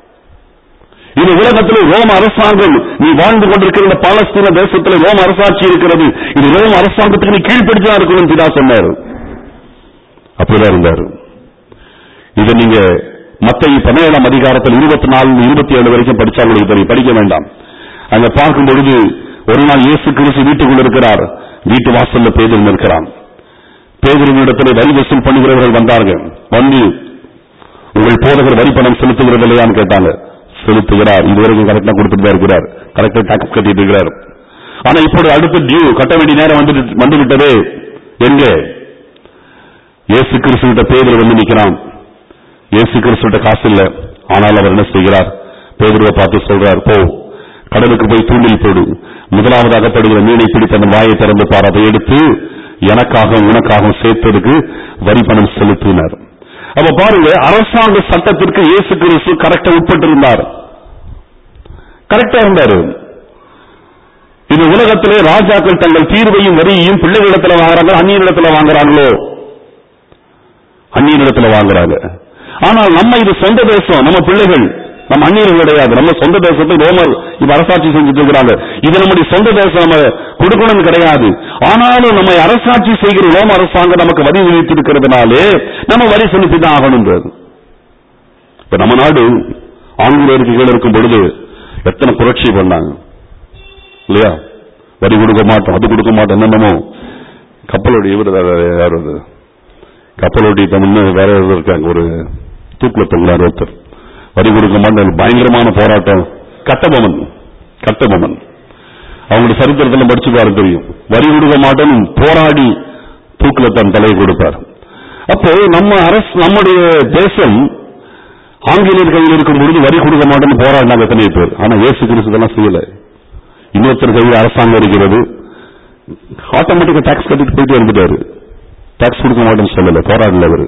[SPEAKER 1] இந்த உலகத்தில் ரோம அரசாங்கம் நீ வாழ்ந்து கொண்டிருக்கிற இந்த பாலஸ்தீன தேசத்தில் ரோம அரசாட்சி இருக்கிறது இது ரோம அரசாங்கத்துக்கு நீ கீழ்ப்படுத்திதான் இருக்கணும் பிதா சொன்னார் அப்படிதான் இருந்தார் இதை நீங்க மத்திய பதினேழாம் அதிகாரத்தில் இருபத்தி நாலு இருபத்தி ஏழு வரைக்கும் படிச்சா உங்களுக்கு தெரியும் படிக்க வேண்டாம் அங்க பார்க்கும் பொழுது ஒரு நாள் இயேசு கிறிஸ்து வீட்டுக்குள் இருக்கிறார் வீட்டு வாசல்ல பேதரும் இருக்கிறான் பேதரின் இடத்துல வரி வசூல் பண்ணுகிறவர்கள் வந்தார்கள் வந்து உங்கள் போதகர் வரி பணம் செலுத்துகிறது இல்லையான்னு கேட்டாங்க செலுத்துகிறார் இதுவரைக்கும் கரெக்டா கொடுத்துட்டு தான் இருக்கிறார் கரெக்டா டாக்ஸ் கட்டிட்டு இருக்கிறார் ஆனா இப்போது அடுத்த டியூ கட்ட வேண்டிய நேரம் வந்து வந்து விட்டது எங்கே இயேசு கிறிஸ்துவிட்ட பேதர் வந்து நிக்கிறான் இயேசு கிறிஸ்துவிட்ட காசு இல்ல ஆனால் அவர் என்ன செய்கிறார் பேதுருவை பார்த்து சொல்றார் போ கடலுக்கு போய் தூண்டில் போடு முதலாவது அகப்படுகிற மீனை பிடித்து அந்த வாயை திறந்து பார் அதை எடுத்து எனக்காகவும் உனக்காகவும் சேர்த்ததுக்கு வரி பணம் செலுத்தினார் அப்ப பாருங்க அரசாங்க சட்டத்திற்கு இயேசு கிறிஸ்து கரெக்டா உட்பட்டிருந்தார் கரெக்டா இருந்தாரு இந்த உலகத்திலே ராஜாக்கள் தங்கள் தீர்வையும் வரியையும் பிள்ளைகளிடத்துல வாங்குறாங்க அந்நியரிடத்துல வாங்குறாங்களோ அந்நியரிடத்துல வாங்குறாங்க ஆனால் நம்ம இது சொந்த தேசம் நம்ம பிள்ளைகள் நம்ம அந்நியர்கள் கிடையாது நம்ம சொந்த தேசத்தை ரோமர் இப்ப அரசாட்சி செஞ்சுட்டு இருக்கிறாங்க இது நம்முடைய சொந்த தேசம் நம்ம கொடுக்கணும்னு கிடையாது ஆனாலும் நம்ம அரசாட்சி செய்கிற ரோம அரசாங்கம் நமக்கு வரி விதித்திருக்கிறதுனாலே நம்ம வரி செலுத்தி தான் ஆகணுன்றது இப்ப நம்ம நாடு ஆங்கிலேயருக்கு கீழே இருக்கும் பொழுது எத்தனை புரட்சி பண்ணாங்க இல்லையா வரி கொடுக்க மாட்டோம் அது கொடுக்க மாட்டோம் என்னென்னமோ கப்பலுடைய இவர் யார் அது கப்பலோட்டி தமிழ்னு வேற யாராவது இருக்காங்க ஒரு தூக்குல தொங்குறார் ஒருத்தர் வரி கொடுக்க மாட்டேன் பயங்கரமான போராட்டம் கட்டபொம்மன் கட்டபொம்மன் அவங்களுடைய சரித்திரத்தில் படிச்சு பாருங்க தெரியும் வரி கொடுக்க மாட்டேன்னு போராடி தூக்குல தன் தலையை கொடுப்பார் அப்போ நம்ம அரசு நம்முடைய தேசம் ஆங்கிலேயர் கையில் இருக்கும் பொழுது வரி கொடுக்க மாட்டேன்னு போராடினாங்க எத்தனை பேர் ஆனா இயேசு கிறிஸ்து இதெல்லாம் செய்யல இன்னொருத்தர் கையில் அரசாங்கம் இருக்கிறது ஆட்டோமேட்டிக்கா டாக்ஸ் கட்டிட்டு போயிட்டு வந்துட்டாரு டாக்ஸ் கொடுக்க மாட்டேன்னு சொல்லல போராடல அவர்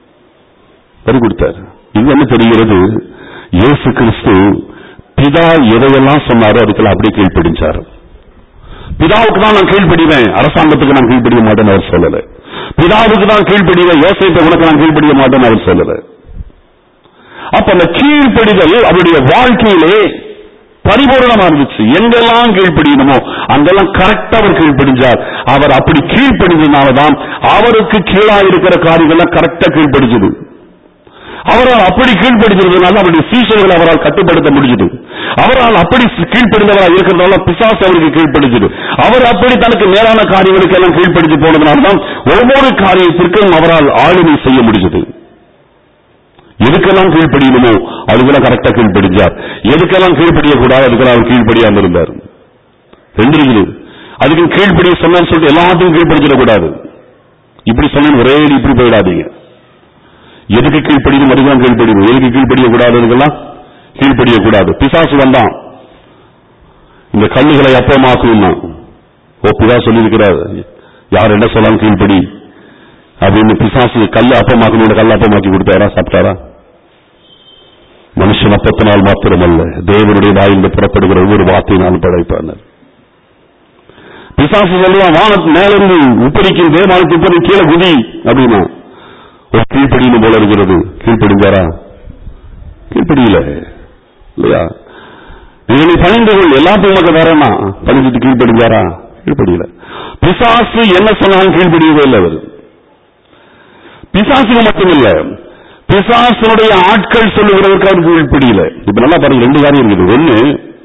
[SPEAKER 1] வரி கொடுத்தார் இது என்ன தெரிகிறது இயேசு கிறிஸ்து பிதா எதையெல்லாம் சொன்னாரோ அதுக்கெல்லாம் அப்படியே கீழ்ப்படிஞ்சார் பிதாவுக்கு தான் நான் கீழ்ப்படிவேன் அரசாங்கத்துக்கு நான் கீழ்ப்படிய மாட்டேன்னு அவர் சொல்லல பிதாவுக்கு தான் கீழ்ப்படிய யோசிப்ப உனக்கு நான் கீழ்ப்படிய மாட்டேன்னு அவர் சொல்லல அப்ப அந்த கீழ்ப்படிதல் அவருடைய வாழ்க்கையிலே பரிபூரணமா இருந்துச்சு எங்கெல்லாம் கீழ்ப்படியணுமோ அங்கெல்லாம் கரெக்டா அவர் கீழ்ப்படிஞ்சார் அவர் அப்படி கீழ்ப்படிஞ்சதுனாலதான் அவருக்கு கீழா இருக்கிற காரியங்கள்லாம் கரெக்டா கீழ்ப்படிச்சது அவரால் அப்படி கீழ்ப்படுகிறதுனால அவருடைய சீசர்கள் அவரால் கட்டுப்படுத்த முடிஞ்சது அவரால் அப்படி கீழ்ப்படுந்தவராக இருக்கிறதால பிசாசு அவருக்கு கீழ்ப்படுகிறது அவர் அப்படி தனக்கு மேலான காரியங்களுக்கு எல்லாம் கீழ்ப்படுத்தி போனதுனால்தான் ஒவ்வொரு காரியத்திற்கும் அவரால் ஆளுமை செய்ய முடிஞ்சது எதுக்கெல்லாம் கீழ்ப்படியணுமோ அதுக்கெல்லாம் கரெக்டா கீழ்ப்படிஞ்சார் எதுக்கெல்லாம் கீழ்ப்படிய கூடாது அதுக்கெல்லாம் அவர் கீழ்ப்படியாம இருந்தார் ரெண்டு இருக்குது அதுக்கு கீழ்ப்படிய சொன்னு சொல்லிட்டு எல்லாத்தையும் கீழ்ப்படிச்சிடக்கூடாது இப்படி சொன்ன ஒரே அடி இப்படி போயிடாதீங்க எதுக்கு கீழ்ப்படியும் அதுதான் கீழ்ப்படியும் எதுக்கு கீழ்ப்படிய கூடாதுக்கெல்லாம் கீழ்ப்படிய கூடாது பிசாசு வந்தான் இந்த கல்லுகளை அப்பமாக்கும்னா ஓ பிதா சொல்லியிருக்கிறார் யார் என்ன சொல்லாலும் கீழ்ப்படி அப்படின்னு பிசாசு கல்ல அப்பமாக்கணும் கல்ல அப்பமாக்கி கொடுத்தாரா சாப்பிட்டாரா மனுஷன் அப்பத்தினால் மாத்திரமல்ல தேவனுடைய வாயிலிருந்து புறப்படுகிற ஒவ்வொரு வார்த்தையினாலும் படைப்பானர் பிசாசு சொல்லுவான் வானத்து மேலிருந்து உப்பரிக்கும் தேவானத்து உப்பரி கீழே குதி அப்படின்னா ஒரு கீழ்ப்படியும் போல இருக்கிறது கீழ்ப்படிஞ்சாரா கீழ்ப்படியில இல்லையா நீ பணிந்து கொள் எல்லாத்தையும் உனக்கு தரேனா பணிஞ்சிட்டு கீழ்ப்படிஞ்சாரா கீழ்ப்படியில பிசாசு என்ன சொன்னாலும் கீழ்ப்படியவே இல்லை அவர் பிசாசுக்கு மட்டுமில்ல பிசாசனுடைய ஆட்கள் சொல்லுகிறவருக்கு அவர் கீழ்ப்படியில இப்ப நல்லா பாருங்க ரெண்டு காரியம் இருக்குது ஒண்ணு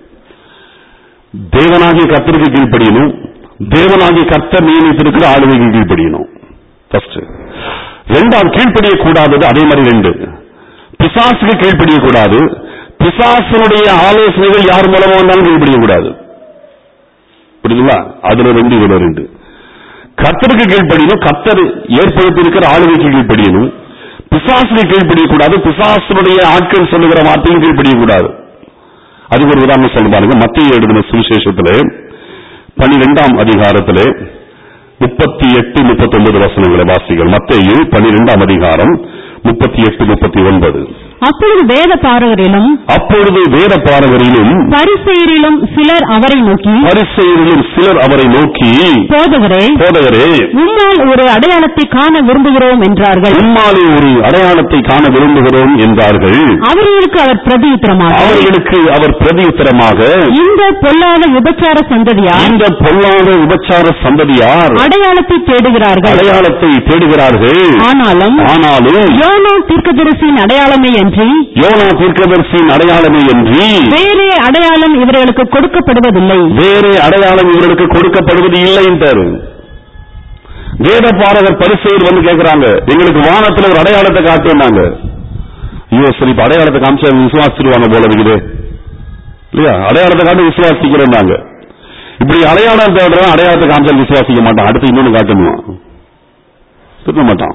[SPEAKER 1] தேவனாகிய கர்த்தருக்கு கீழ்ப்படியணும் தேவனாகிய கர்த்தர் நியமித்திருக்கிற ஆளுமைக்கு கீழ்ப்படியணும் ஃபர்ஸ்ட் ரெண்டாவது கீழ்ப்படிய கூடாதது அதே மாதிரி ரெண்டு பிசாசுக்கு கீழ்ப்படிய கூடாது பிசாசனுடைய ஆலோசனைகள் யார் மூலமா வந்தாலும் கீழ்ப்படிய கூடாது புரியுதுங்களா அதுல ரெண்டு இதுல ரெண்டு கர்த்தருக்கு கீழ்ப்படியணும் கர்த்தர் ஏற்படுத்தி இருக்கிற ஆளுமைக்கு கீழ்ப்படியணும் பிசாசுக்கு கீழ்ப்படியக்கூடாது பிசாசனுடைய ஆட்கள் சொல்லுகிற வார்த்தையும் கீழ்ப்படியக்கூடாது அதுக்கு ஒரு உதாரணம் சொல்ல பாருங்க மத்திய எழுதின சுவிசேஷத்திலே பனிரெண்டாம் அதிகாரத்திலே முப்பத்தி எட்டு முப்பத்தி ஒன்பது வசனங்களை வாசிகள் மத்தேயு பனிரெண்டாம் அதிகாரம் முப்பத்தி எட்டு முப்பத்தி ஒன்பது
[SPEAKER 2] அப்பொழுது வேத பாரகரிலும்
[SPEAKER 1] அப்பொழுது வேத பாரகரிலும்
[SPEAKER 2] பரிசெயரிலும் சிலர் அவரை நோக்கி
[SPEAKER 1] பரிசெயரிலும் சிலர் அவரை நோக்கி
[SPEAKER 2] போதகரே
[SPEAKER 1] போதகரே
[SPEAKER 2] உம்மால் ஒரு அடையாளத்தை காண விரும்புகிறோம் என்றார்கள்
[SPEAKER 1] உம்மாலே ஒரு அடையாளத்தை காண விரும்புகிறோம் என்றார்கள்
[SPEAKER 2] அவர்களுக்கு அவர் பிரதியுத்தரமாக
[SPEAKER 1] அவர்களுக்கு அவர் பிரதியுத்தரமாக
[SPEAKER 2] இந்த பொல்லாத விபச்சார சந்ததியார்
[SPEAKER 1] இந்த பொல்லாத விபச்சார சந்ததியார்
[SPEAKER 2] அடையாளத்தை தேடுகிறார்கள்
[SPEAKER 1] அடையாளத்தை தேடுகிறார்கள்
[SPEAKER 2] ஆனாலும்
[SPEAKER 1] ஆனாலும்
[SPEAKER 2] யோனோ தீர்க்கதரிசியின் அடையாளமே அன்றி
[SPEAKER 1] யோனா தீர்க்கதரிசியின் அடையாளமே என்று
[SPEAKER 2] வேறே அடையாளம் இவர்களுக்கு கொடுக்கப்படுவதில்லை
[SPEAKER 1] வேறு அடையாளம் இவர்களுக்கு கொடுக்கப்படுவது இல்லை என்றாரு வேத பாரகர் பரிசெயர் வந்து கேட்கிறாங்க எங்களுக்கு வானத்துல ஒரு அடையாளத்தை காட்டுனாங்க ஐயோ சரி இப்ப அடையாளத்தை காமிச்சு அவங்க விசுவாசிச்சிருவாங்க போல இருக்குது இல்லையா அடையாளத்தை காட்டி விசுவாசிக்கிறோம் நாங்க இப்படி அடையாளம் தேடுறோம் அடையாளத்தை காமிச்சா விசுவாசிக்க மாட்டான் அடுத்து இன்னொன்னு காட்டணுமா திரும்ப மாட்டான்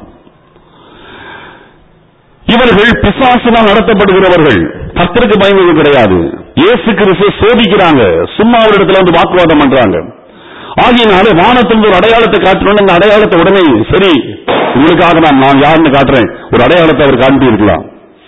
[SPEAKER 1] இவர்கள் பிசாசினால் நடத்தப்படுகிறவர்கள் கர்த்தருக்கு பயந்தது கிடையாது இயேசு கிறிஸ்து சோதிக்கிறாங்க சும்மா ஒரு இடத்துல வந்து வாக்குவாதம் பண்றாங்க ஆகியனால வானத்தில் ஒரு அடையாளத்தை காட்டணும் அந்த அடையாளத்தை உடனே சரி உங்களுக்காக நான் நான் யாருன்னு காட்டுறேன் ஒரு அடையாளத்தை அவர் காட்டி இருக்கலாம்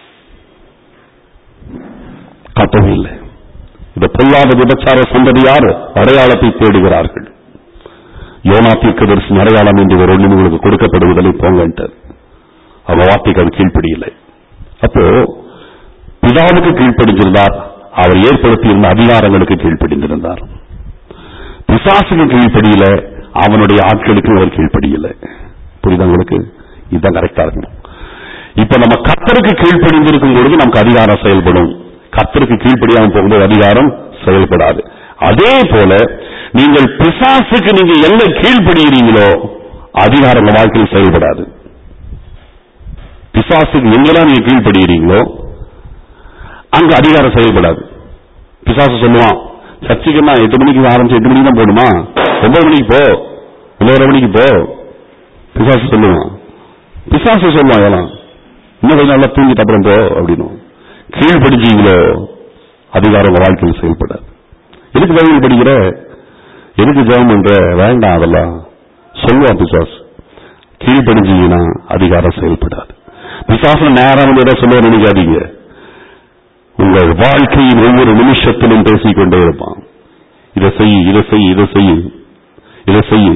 [SPEAKER 1] காட்டவே இல்லை இந்த பொல்லாத விபச்சார சந்ததியார் அடையாளத்தை தேடுகிறார்கள் யோனா தீர்க்கதரிசின் அடையாளம் என்று ஒரு ஒண்ணு உங்களுக்கு கொடுக்கப்படுவதில்லை போங்கன்ட்டார் அவ வார்த்தைக்கு அது கீழ்ப்படியில்லை அப்போ பிதாவுக்கு கீழ்ப்படிஞ்சிருந்தார் அவர் ஏற்படுத்தியிருந்த அதிகாரங்களுக்கு கீழ்ப்படிந்திருந்தார் பிசாசுக்கு கீழ்ப்படியில அவனுடைய ஆட்களுக்கு அவர் கீழ்ப்படியில்லை புரியுதா உங்களுக்கு இதுதான் கரெக்டா இருக்கணும் இப்ப நம்ம கத்தருக்கு கீழ்ப்படிந்திருக்கும் பொழுது நமக்கு அதிகாரம் செயல்படும் கத்தருக்கு கீழ்ப்படியாம போகும்போது அதிகாரம் செயல்படாது அதே போல நீங்கள் பிசாசுக்கு நீங்க எங்க கீழ்ப்படுகிறீங்களோ அதிகாரம் உங்க வாழ்க்கையில் செயல்படாது பிசாசுக்கு எங்கெல்லாம் நீங்க கீழ்ப்படுகிறீங்களோ அங்க அதிகாரம் செயல்படாது பிசாசு சொல்லுவான் சர்ச்சைக்கு நான் எட்டு மணிக்கு ஆரம்பிச்சு எட்டு மணிக்கு தான் போகணுமா ஒன்பது மணிக்கு போ ஒன்பதரை மணிக்கு போ பிசாசு சொல்லுவான் பிசாசு சொல்லுவான் இதெல்லாம் இன்னும் கொஞ்சம் நல்லா தூங்கிட்டு அப்புறம் போ அப்படின்னு கீழ்படிஞ்சீங்களோ அதிகாரம் உங்க வாழ்க்கையில் செயல்படாது எதுக்கு பைபிள் படிக்கிற எதுக்கு ஜெபம் பண்ற வேண்டாம் அதெல்லாம் சொல்லுவான் பிசாசு கீழ்படிஞ்சீங்கன்னா அதிகாரம் செயல்படாது பிசாசம் நேரம் வந்து எதை சொல்ல நினைக்காதீங்க உங்கள் வாழ்க்கையின் ஒவ்வொரு நிமிஷத்திலும் பேசிக்கொண்டே இருப்பான் இதை செய் இதை செய் இதை செய் இதை செய்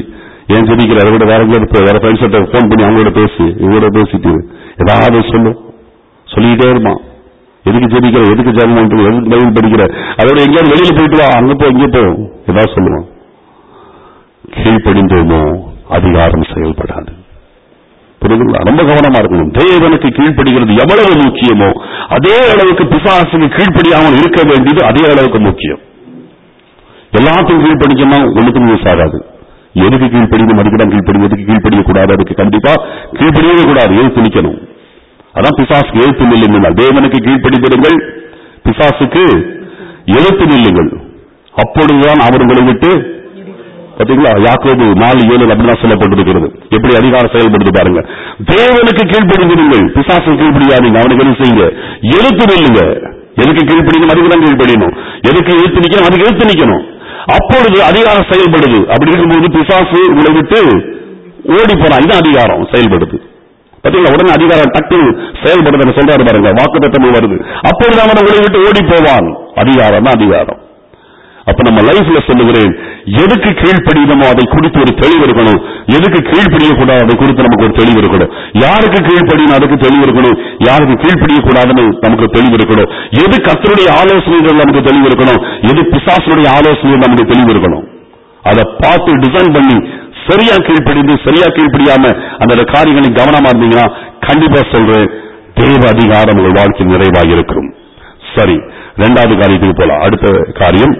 [SPEAKER 1] ஏன் ஜெபிக்கிற அதை விட வேற எங்கேயாவது வேற ஃப்ரெண்ட்ஸ் ஃபோன் பண்ணி அவங்களோட பேசு இவங்களோட பேசிட்டு ஏதாவது சொல்லு சொல்லிக்கிட்டே இருப்பான் எதுக்கு ஜெபிக்கிற எதுக்கு ஜெபம் பண்ற எதுக்கு பைபிள் படிக்கிற அதோட எங்கேயாவது வெளியில போயிட்டு வா அங்க போ இங்கே போ ஏதாவது சொல்லுவான் கீழ்ப்படிந்தோமோ அதிகாரம் செயல்படாது புரியுதுங்களா ரொம்ப கவனமா இருக்கணும் தேவனுக்கு கீழ்ப்படுகிறது எவ்வளவு முக்கியமோ அதே அளவுக்கு பிசாசுக்கு கீழ்ப்படியாமல் இருக்க வேண்டியது அதே அளவுக்கு முக்கியம் எல்லாத்துக்கும் கீழ்ப்படிக்கணும் ஒண்ணுக்கும் யூஸ் ஆகாது எதுக்கு கீழ்ப்படிக்கணும் அதுக்கு தான் கீழ்ப்படி எதுக்கு கீழ்ப்படிய கூடாது அதுக்கு கண்டிப்பா கீழ்ப்படியவே கூடாது எழுத்து நிக்கணும் அதான் பிசாசுக்கு எழுத்து நில்லுங்கள் தேவனுக்கு கீழ்ப்படிந்திருங்கள் பிசாசுக்கு எழுத்து நில்லுங்கள் அப்பொழுதுதான் அவர் உங்களை விட்டு பாத்தீங்களா யாக்கோபு நாலு ஏழு அப்படிதான் சொல்லப்பட்டிருக்கிறது எப்படி அதிகாரம் செயல்படுது பாருங்க தேவனுக்கு கீழ்ப்படிந்திருங்கள் பிசாசு கீழ்ப்படியாதீங்க அவனுக்கு என்ன செய்யுங்க எழுத்து நில்லுங்க எதுக்கு கீழ்ப்படிக்கணும் அதுக்கு தான் கீழ்ப்படியணும் எதுக்கு எழுத்து நிக்கணும் அதுக்கு எழுத்து நிக்கணும் அப்பொழுது அதிகாரம் செயல்படுது அப்படி இருக்கும்போது பிசாசு உங்களை விட்டு ஓடி போறான் இது அதிகாரம் செயல்படுது பாத்தீங்களா உடனே அதிகாரம் டக்கு செயல்படுதுன்னு சொல்றாரு பாருங்க வாக்குத்தத்தமும் வருது அப்பொழுது அவன் உங்களை விட்டு ஓடி போவான் அதிகாரம் தான் அதிகாரம் அப்ப நம்ம லைஃப்ல சொல்லுகிறேன் எதுக்கு கீழ்ப்படியணுமோ அதை குறித்து ஒரு தெளிவு இருக்கணும் எதுக்கு கீழ்ப்படிய கூடாது அதை குறித்து நமக்கு ஒரு தெளிவு இருக்கணும் யாருக்கு கீழ்ப்படியணும் அதுக்கு தெளிவு இருக்கணும் யாருக்கு கீழ்ப்படிய கூடாதுன்னு நமக்கு தெளிவு இருக்கணும் எது கத்தருடைய ஆலோசனைகள் நமக்கு தெளிவு இருக்கணும் எது பிசாசனுடைய ஆலோசனைகள் நமக்கு தெளிவு இருக்கணும் அதை பார்த்து டிசைன் பண்ணி சரியா கீழ்ப்படிந்து சரியா கீழ்ப்படியாம அந்த காரியங்களை கவனமா இருந்தீங்கன்னா கண்டிப்பா சொல்றேன் தேவ அதிகாரம் உங்கள் வாழ்க்கை நிறைவாக இருக்கும் சரி இரண்டாவது காரியத்துக்கு போலாம் அடுத்த காரியம்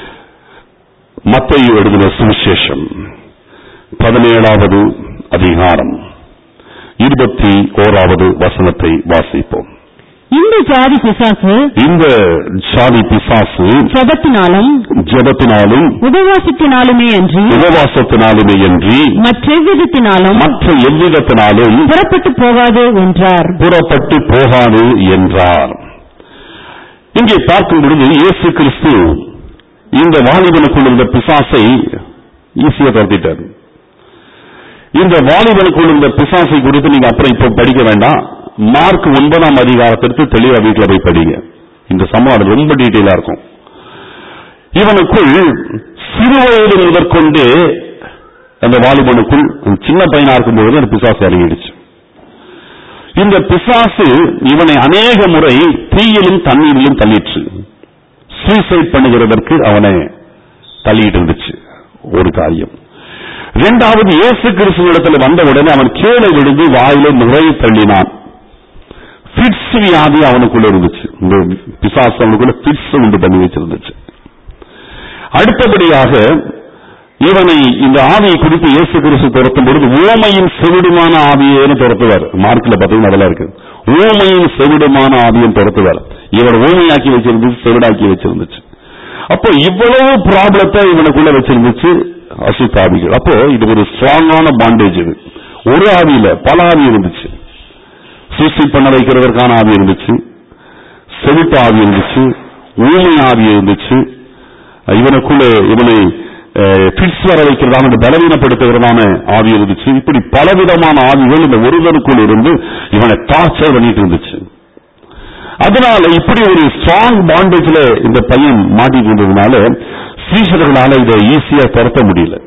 [SPEAKER 1] மத்தையு எழுதின சுவிசேஷம் பதினேழாவது அதிகாரம் இருபத்தி ஓராவது வசனத்தை வாசிப்போம்
[SPEAKER 2] இந்த ஜாதி பிசாசு
[SPEAKER 1] இந்த சாதி பிசாசு
[SPEAKER 2] ஜபத்தினாலும்
[SPEAKER 1] ஜபத்தினாலும்
[SPEAKER 2] உபவாசத்தினாலுமே அன்றி
[SPEAKER 1] உபவாசத்தினாலுமே என்று
[SPEAKER 2] மற்றெவ்விதத்தினாலும்
[SPEAKER 1] மற்ற எவ்விதத்தினாலும்
[SPEAKER 2] புறப்பட்டு போகாது என்றார்
[SPEAKER 1] புறப்பட்டு போகாது என்றார் இங்கே பார்க்கும் பொழுது இயேசு கிறிஸ்து இந்த வாலிபனுக்குள் இருந்த பிசாசை ஈஸியா துரத்திட்டார் இந்த வாலிபனுக்குள் இருந்த பிசாசை குறித்து நீங்க அப்புறம் இப்ப படிக்க வேண்டாம் மார்க் ஒன்பதாம் அதிகாரத்திற்கு தெளிவா வீட்டுல போய் படிங்க இந்த சம்பவம் ரொம்ப டீட்டெயிலா இருக்கும் இவனுக்குள் சிறு வயது முதற்கொண்டு அந்த வாலிபனுக்குள் சின்ன பையனா இருக்கும்போது அந்த பிசாசு இறங்கிடுச்சு இந்த பிசாசு இவனை அநேக முறை தீயிலும் தண்ணீரிலும் தள்ளிற்று சூசைட் பண்ணுகிறதற்கு அவனை தள்ளிட்டு இருந்துச்சு ஒரு காரியம் இரண்டாவது இயேசு கிறிஸ்துவிடத்தில் வந்த உடனே அவன் கீழே விழுந்து வாயில நுரை தள்ளினான் பிட்ஸ் வியாதி அவனுக்குள்ள இருந்துச்சு இந்த பிசாசு அவனுக்குள்ள பிட்ஸ் உண்டு பண்ணி வச்சிருந்துச்சு அடுத்தபடியாக இவனை இந்த ஆவியை குறித்து இயேசு கிறிஸ்து துரத்தும் பொழுது ஊமையின் செவிடுமான ஆவியேன்னு துரத்துவார் மார்க்ல பாத்தீங்கன்னா அதெல்லாம் இருக்கு ஊமையின் செவிடுமான ஆவியும் துரத்துவார் இவர் ஊமையாக்கி வச்சிருந்துச்சு செவிடாக்கி வச்சிருந்துச்சு அப்போ இவ்வளவு ப்ராப்ளத்தை இவனுக்குள்ள வச்சிருந்துச்சு அசுத்த ஆவிகள் அப்போ இது ஒரு ஸ்ட்ராங்கான பாண்டேஜ் இது ஒரு ஆவியில பல ஆவி இருந்துச்சு சூசி பண்ண வைக்கிறதற்கான ஆவி இருந்துச்சு செவிட்டு ஆவி இருந்துச்சு ஊமை ஆவி இருந்துச்சு இவனுக்குள்ள இவனை பிட்ஸ் வர வைக்கிறதான இந்த பலவீனப்படுத்துகிறதான ஆவி இருந்துச்சு இப்படி பலவிதமான ஆவிகள் இந்த ஒருவருக்குள் இருந்து இவனை டார்ச்சர் பண்ணிட்டு இருந்துச்சு அதனால இப்படி ஒரு ஸ்ட்ராங் பாண்டேஜ்ல இந்த பையன் மாட்டிட்டு இருந்ததுனால ஸ்ரீசர்களால இதை ஈஸியா துரத்த முடியல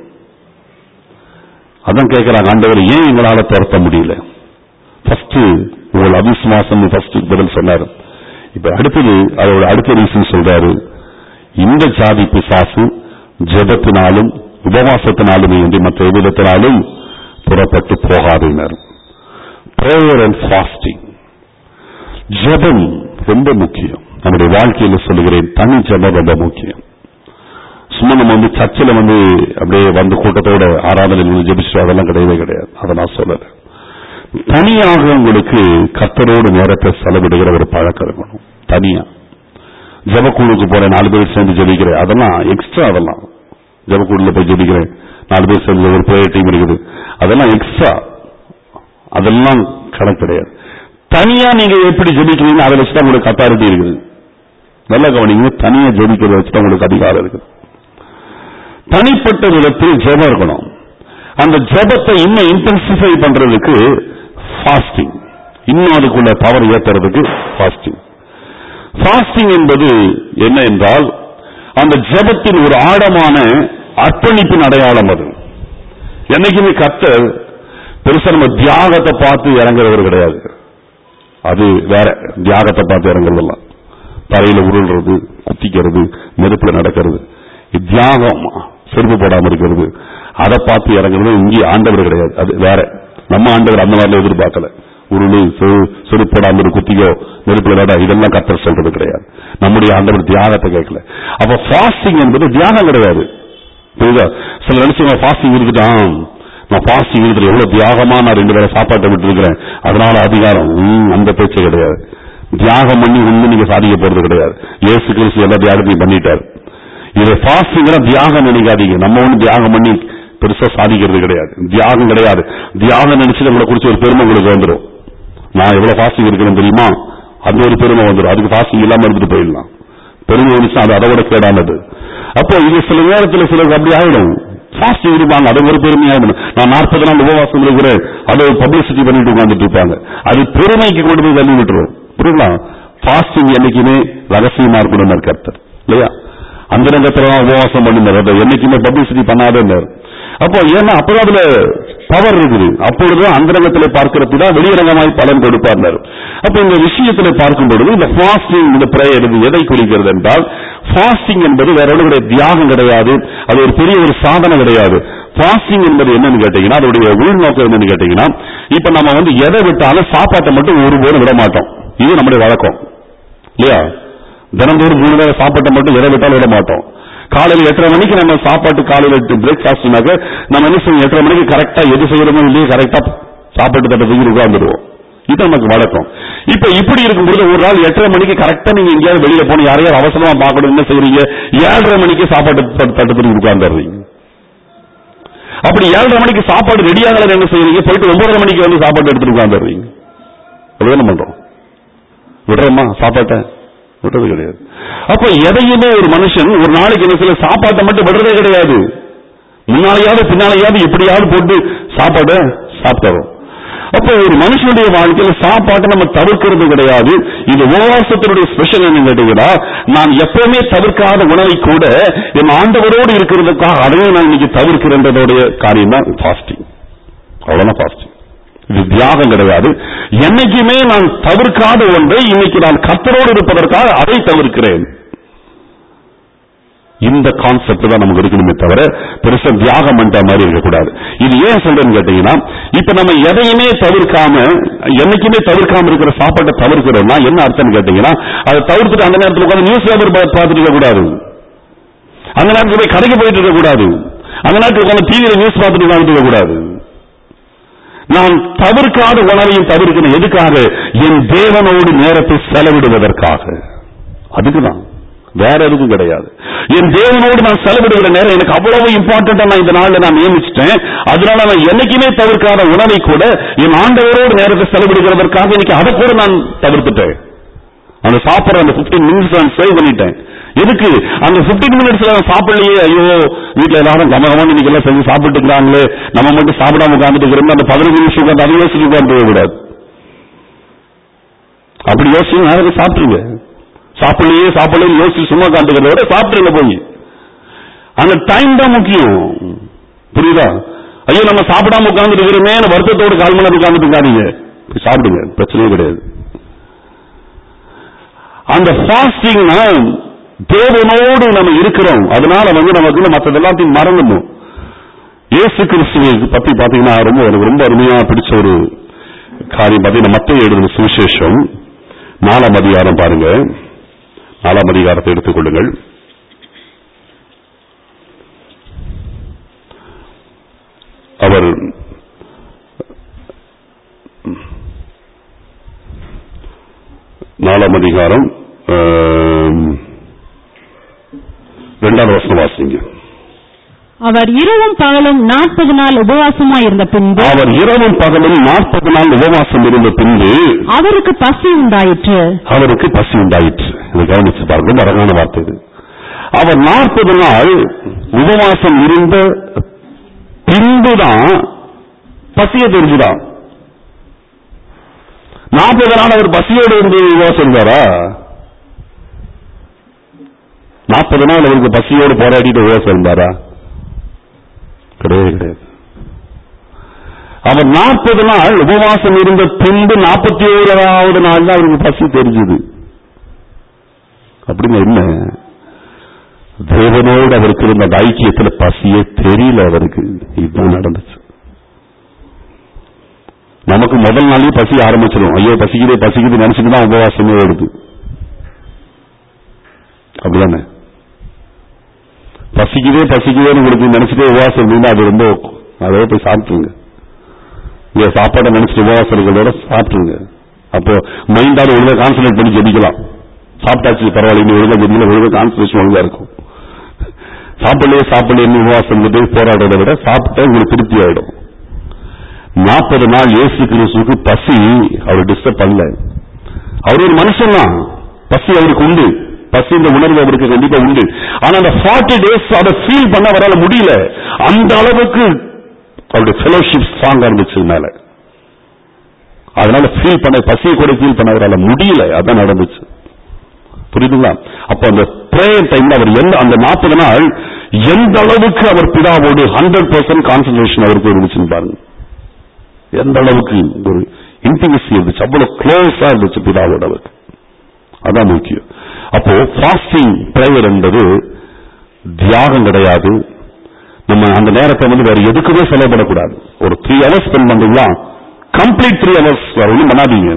[SPEAKER 1] அதான் கேட்கிறாங்க ஆண்டவர் ஏன் எங்களால துரத்த முடியல ஃபர்ஸ்ட் உங்கள் அவிசுவாசம் ஃபர்ஸ்ட் பதில் சொன்னாரு இப்ப அடுத்தது அதோட அடுத்த ரீசன் சொல்றாரு இந்த ஜாதி பிசாசு ஜெபத்தினாலும் உபவாசத்தினாலுமே என்று மற்ற எவ்விதத்தினாலும் புறப்பட்டு போகாதினர் பிரேயர் அண்ட் ஃபாஸ்டிங் ஜெபம் ரொம்ப முக்கியம் நம்முடைய வாழ்க்கையில சொல்லுகிறேன் தனி ஜெபம் ரொம்ப முக்கியம் சும்மா நம்ம வந்து சர்ச்சில் வந்து அப்படியே வந்து கூட்டத்தோட ஆராதனையில் வந்து ஜெபிச்சு அதெல்லாம் கிடையவே கிடையாது அதை நான் சொல்லல தனியாக உங்களுக்கு கத்தரோடு நேரத்தை செலவிடுகிற ஒரு பழக்கம் இருக்கணும் தனியா ஜபக்குழுக்கு போறேன் நாலு பேர் சேர்ந்து ஜெபிக்கிறேன் அதெல்லாம் எக்ஸ்ட்ரா அதெல்லாம் ஜபக்குழுல போய் ஜெபிக்கிறேன் நாலு பேர் சேர்ந்து ஒரு ப்ரேயர் டீம் இருக்குது அதெல்லாம் எக்ஸ்ட்ரா அதெல்லாம் கணக்கு கிடையாது தனியா நீங்க எப்படி ஜெபிக்கிறீங்க அதை வச்சுதான் உங்களுக்கு அத்தாரிட்டி இருக்குது நல்ல கவனிங்க தனியா ஜெபிக்கிறத வச்சுதான் உங்களுக்கு அதிகாரம் இருக்குது தனிப்பட்ட விதத்தில் ஜெபம் இருக்கணும் அந்த ஜெபத்தை இன்னும் இன்டென்சிஃபை பண்றதுக்கு ஃபாஸ்டிங் இன்னும் அதுக்குள்ள பவர் ஏத்துறதுக்கு ஃபாஸ்டிங் ஃபாஸ்டிங் என்பது என்ன என்றால் அந்த ஜெபத்தின் ஒரு ஆழமான அர்ப்பணிப்பின் அடையாளம் அது என்னைக்குமே கர்த்தர் பெருசா நம்ம தியாகத்தை பார்த்து இறங்குறவர் கிடையாது அது வேற தியாகத்தை பார்த்து இறங்குறதெல்லாம் தரையில உருள்றது குத்திக்கிறது நெருப்புல நடக்கிறது இது தியாகம் செருப்பு போடாம இருக்கிறது அதை பார்த்து இறங்குறது இங்கே ஆண்டவர் கிடையாது அது வேற நம்ம ஆண்டவர் அந்த மாதிரி எதிர்பார்க்கல உருளு செ- செருப்பு போடாம இரு, குத்திக்கோ நெருப்புல நட இதெல்லாம் கத்தர் சொல்றது கிடையாது நம்முடைய ஆண்டவர் தியாகத்தை கேட்கல அப்ப ஃபாஸ்டிங் என்பது தியாகம் கிடையாது புரியுதா சில நினைச்சு ஃபாஸ்டிங் இருந்துட்டான் நான் ஃபாஸ்டிங் இருக்கிற எவ்வளவு தியாகமா நான் ரெண்டு பேரை சாப்பாட்டை விட்டு இருக்கிறேன் அதனால அதிகாரம் ம், அந்த பேச்சே கிடையாது தியாகம் பண்ணி ஒண்ணு நீங்க சாதிக்க போறது கிடையாது இயேசு கிறிஸ்து எல்லா தியாகத்தையும் பண்ணிட்டார் இது ஃபாஸ்டிங் தியாகம் நினைக்காதீங்க நம்ம ஒண்ணு தியாகம் பண்ணி பெருசா சாதிக்கிறது கிடையாது தியாகம் கிடையாது தியாகம் நினைச்சு உங்களை குறிச்சு ஒரு பெருமை உங்களுக்கு வந்துடும் நான் எவ்வளவு ஃபாஸ்டிங் இருக்கிறேன் தெரியுமா அந்த ஒரு பெருமை வந்துடும் அதுக்கு ஃபாஸ்டிங் இல்லாம இருந்துட்டு போயிடலாம் பெருமை வந்துச்சு அது அதை விட கேடானது அப்போ இது சில நேரத்துல சிலருக்கு அப்படி ஆயிடும் ஃபாஸ்டிங் இருப்பாங்க அது ஒரு பெருமையாயிடும் நான் நாற்பது நாள் உபவாசம் இருக்கிறேன் அதை பப்ளிசிட்டி பண்ணிட்டு உட்கார்ந்துட்டு இருப்பாங்க அது பெருமைக்கு கொண்டு போய் தள்ளி விட்டுரும் புரியுங்களா ஃபாஸ்டிங் என்னைக்குமே ரகசியமா இருக்கணும் கர்த்தர் இல்லையா அந்த நேரத்துல தான் உபவாசம் பண்ணினார் அதை என்னைக்குமே பப்ளிசிட்டி பண்ணாதேன்னார் அப்போ ஏன்னா அப்பதான் அதுல பவர் இருக்குது அப்பொழுதுதான் அந்தரங்கத்திலே பார்க்கிறது தான் வெளியரங்கமாய் பலன் கொடுப்பார் அப்ப இந்த விஷயத்திலே பார்க்கும் பொழுது இந்த ஃபாஸ்டிங் இந்த பிரேயர் இது எதை குறிக்கிறது என்றால் ஃபாஸ்டிங் என்பது வேற ஒன்றும் கிடையாது தியாகம் கிடையாது அது ஒரு பெரிய ஒரு சாதனை கிடையாது ஃபாஸ்டிங் என்பது என்னன்னு கேட்டீங்கன்னா அதோடைய உள்நோக்கம் என்னன்னு கேட்டீங்கன்னா இப்ப நம்ம வந்து எதை விட்டாலும் சாப்பாட்டை மட்டும் ஒருபோதும் விட மாட்டோம் இது நம்முடைய வழக்கம் இல்லையா தினந்தோறும் மூணு நேரம் சாப்பாட்டை மட்டும் எதை விட்டாலும் விட மாட்டோம் காலையில் எட்டரை மணிக்கு நம்ம சாப்பாட்டு காலையில் பிரேக்ஃபாஸ்ட்னாக்க நம்ம என்ன செய்வோம் எட்டரை மணிக்கு கரெக்டா எது செய்யறோமோ இல்லையோ கரெக்டா சாப்பாட்டு தட்டை தூக்கி உட்கார்ந்துருவோம் இது நமக்கு வழக்கம் இப்ப இப்படி இருக்கும்போது ஒரு நாள் எட்டரை மணிக்கு கரெக்டா நீங்க எங்கேயாவது வெளியில போன யாரையாவது அவசரமா பார்க்கணும் என்ன செய்றீங்க ஏழரை மணிக்கு சாப்பாட்டு தட்டு தட்டு தூக்கி உட்கார்ந்துடுறீங்க அப்படி ஏழரை மணிக்கு சாப்பாடு ரெடி ஆகல என்ன செய்றீங்க போயிட்டு ஒன்பதரை மணிக்கு வந்து சாப்பாடு எடுத்துட்டு உட்கார்ந்துடுறீங்க அதுதானே பண்றோம் விடுறோமா சாப்பாட்டை விடுறது கிடையாது அப்ப எதையுமே ஒரு மனுஷன் ஒரு நாளைக்கு என்ன சில சாப்பாட்டை மட்டும் விடுறதே கிடையாது முன்னாலேயாவது பின்னாலேயாவது எப்படியாவது போட்டு சாப்பாடு சாப்பிட்டோம் அப்ப ஒரு மனுஷனுடைய வாழ்க்கையில சாப்பாட்டை நம்ம தவிர்க்கிறது கிடையாது இது உபவாசத்தினுடைய ஸ்பெஷல் என்ன கேட்டீங்கன்னா நான் எப்பவுமே தவிர்க்காத உணவை கூட என் ஆண்டவரோடு இருக்கிறதுக்காக அதையும் நான் இன்னைக்கு தவிர்க்கிறன்றதோடைய காரியம் தான் ஃபாஸ்டிங் அவ்வளவுதான் ஃபாஸ்டிங் இது தியாகம் கிடையாது என்னைக்குமே நான் தவிர்க்காத ஒன்றை இன்னைக்கு நான் கத்தரோடு இருப்பதற்காக அதை தவிர்க்கிறேன் இந்த கான்செப்ட் தான் நமக்கு இருக்கணுமே தவிர பெருசா தியாகம் பண்ற மாதிரி இருக்கக்கூடாது இது ஏன் சொல்றேன்னு கேட்டீங்கன்னா இப்ப நம்ம எதையுமே தவிர்க்காம என்னைக்குமே தவிர்க்காம இருக்கிற சாப்பாட்டை தவிர்க்கிறோம்னா என்ன அர்த்தம்னு கேட்டீங்கன்னா அதை தவிர்த்துட்டு அந்த நேரத்தில் உட்கார்ந்து நியூஸ் பேப்பர் பார்த்துட்டு இருக்க கூடாது அந்த நேரத்தில் போய் கடைக்கு போயிட்டு இருக்க கூடாது அந்த நேரத்தில் உட்கார்ந்து டிவியில நியூஸ் பார்த்துட்டு உட்கார்ந்துட்டு இருக்க கூடாது நான் தவிர்க்காத உணவையும் தவிர்க்கணும் எதுக்காக என் தேவனோடு நேரத்தை செலவிடுவதற்காக அதுக்குதான் வேற எதுக்கும் கிடையாது என் தேவனோடு நான் செலவிடுகிற நேரம் எனக்கு அவ்வளவு இம்பார்ட்டன்டா நான் இந்த நாள்ல நான் நியமிச்சிட்டேன் அதனால நான் என்னைக்குமே தவிர்க்காத உணவை கூட என் ஆண்டவரோடு நேரத்தை செலவிடுகிறதற்காக இன்னைக்கு அதை கூட நான் தவிர்த்துட்டேன் அந்த சாப்பிடுற அந்த 15 மினிட்ஸ் நான் சேவ் பண்ணிட்டேன் எதுக்கு அந்த 15 மினிட்ஸ்ல நான் சாப்பிடலையே ஐயோ வீட்டுல எல்லாரும் கமகமான இன்னைக்கு எல்லாம் செஞ்சு சாப்பிட்டு இருக்காங்களே நம்ம மட்டும் சாப்பிடாம உட்காந்துட்டு இருக்கிறோம் அந்த பதினஞ்சு நிமிஷம் உட்காந்து அதை யோசிச்சு உட்காந்து கூடாது அப்படி யோசிச்சு நேரத்தை சாப்பிட்டுருங்க சாப்பிடலையே சாப்பிடலையே யோசிச்சு சும்மா உட்காந்துக்கிறத விட சாப்பிட்டுருங்க போய் அந்த டைம் தான் முக்கியம் புரியுதா ஐயோ நம்ம சாப்பிடாம உட்காந்துட்டு இருக்கிறோமே வருத்தத்தோடு கால் மணி நேரம் உட்காந்துட்டு இருக்காதீங்க போய் சாப்பிடுங்க பிரச்சனையே கிடையாது அந்த ஃபாஸ்டிங்னா தேவனோடு நம்ம இருக்கிறோம் அதனால வந்து நமக்கு வந்து மற்றது எல்லாத்தையும் மறந்துடணும் இயேசு கிறிஸ்துவை பத்தி பாத்தீங்கன்னா ரொம்ப எனக்கு ரொம்ப அருமையா பிடிச்ச ஒரு காரியம் பாத்தீங்கன்னா மத்திய எழுதின சுவிசேஷம் நாலாம் அதிகாரம் பாருங்க நாலாம் அதிகாரத்தை எடுத்துக்கொள்ளுங்கள் அவர் நாலாம் அதிகாரம் ஆம், இரண்டாவது வசனம் வாசிங்க
[SPEAKER 2] அவர் இரவும் பகலும் நாற்பது நாள் உபவாசமாய் இருந்த பின்பு
[SPEAKER 1] அவர் இரவும் பகலும் நாற்பது நாள் உபவாசம் இருந்த பின்பு
[SPEAKER 2] அவருக்கு பசி உண்டாயிற்று
[SPEAKER 1] அவருக்கு பசி உண்டாயிற்று இதை கவனிச்சு பாருங்க ரொம்ப அழகான வார்த்தை இது அவர் நாற்பது நாள் உபவாசம் இருந்த பின்புதான் பசிய தெரிஞ்சுதான் நாற்பது நாள் அவர் பசியோடு இருந்து உபவாசம் இருந்தாரா நாற்பது நாள் அவருக்கு பசியோடு போராடிட்டு உபவாசம் இருந்தாரா கிடையவே கிடையாது அவர் நாற்பது நாள் உபவாசம் இருந்த பின்பு நாற்பத்தி ஓராவது நாள் தான் அவருக்கு பசி தெரிஞ்சது அப்படிங்க என்ன தேவனோடு அவருக்கு இருந்த அந்த ஐக்கியத்துல பசியே தெரியல அவருக்கு இதுதான் நடந்துச்சு நமக்கு முதல் நாளே பசி ஆரம்பிச்சிடும் ஐயோ பசிக்குதே பசிக்குது நினைச்சிட்டு தான் உபவாசமே வருது அப்படிதானே பசிக்குதே பசிக்குதேன்னு உங்களுக்கு நினைச்சிட்டே உபவாசம் இருந்தா அது ரொம்ப அதோட போய் சாப்பிட்டுருங்க இங்க சாப்பாடை நினைச்சிட்டு உபவாசம் இருக்கிறதோட சாப்பிட்டுருங்க அப்போ மைண்டால ஒழுங்கா கான்சன்ட்ரேட் பண்ணி ஜெபிக்கலாம் சாப்பிட்டாச்சு பரவாயில்ல இன்னும் ஒழுங்கா ஜெபிக்கல ஒழுங்கா கான்சன்ட்ரேஷன் ஒழுங்கா இருக்கும் சாப்பிடலையே சாப்பிடலையே உபவாசம் இருந்து போராடுறதை விட சாப்பிட்டா உங்களுக்கு திருப்தி ஆயிடும் நாற்பது நாள் இயேசு கிறிஸ்துவுக்கு பசி அவர் டிஸ்டர்ப் பண்ணல அவர் ஒரு மனுஷன் தான் பசி அவருக்கு உண்டு பசி இந்த உணர்வு அவருக்கு கண்டிப்பா உண்டு ஆனா அந்த ஃபார்ட்டி டேஸ் அதை ஃபீல் பண்ண அவரால் முடியல அந்த அளவுக்கு அவருடைய ஃபெலோஷிப் ஸ்ட்ராங்கா இருந்துச்சு மேல அதனால ஃபீல் பண்ண பசியை கூட ஃபீல் பண்ண அவரால் முடியல அதான் நடந்துச்சு புரியுதுங்களா அப்ப அந்த பிரேயர் டைம்ல அவர் எந்த அந்த நாற்பது நாள் எந்த அளவுக்கு அவர் பிதாவோடு ஹண்ட்ரட் பர்சன்ட் கான்சன்ட்ரேஷன் அவருக்கு இருந்துச்சுன்னு பாருங்க எந்த அளவுக்கு ஒரு இன்டிமசி இருந்துச்சு அவ்வளவு க்ளோஸா இருந்துச்சு பிதாவோட அவருக்கு அதான் முக்கியம் அப்போ ஃபாஸ்டிங் பிரேயர் என்பது தியாகம் கிடையாது நம்ம அந்த நேரத்தை வந்து வேற எதுக்குமே செலவிடக்கூடாது ஒரு த்ரீ ஹவர்ஸ் ஸ்பெண்ட் பண்றீங்களா கம்ப்ளீட் த்ரீ ஹவர்ஸ் ஒன்றும் பண்ணாதீங்க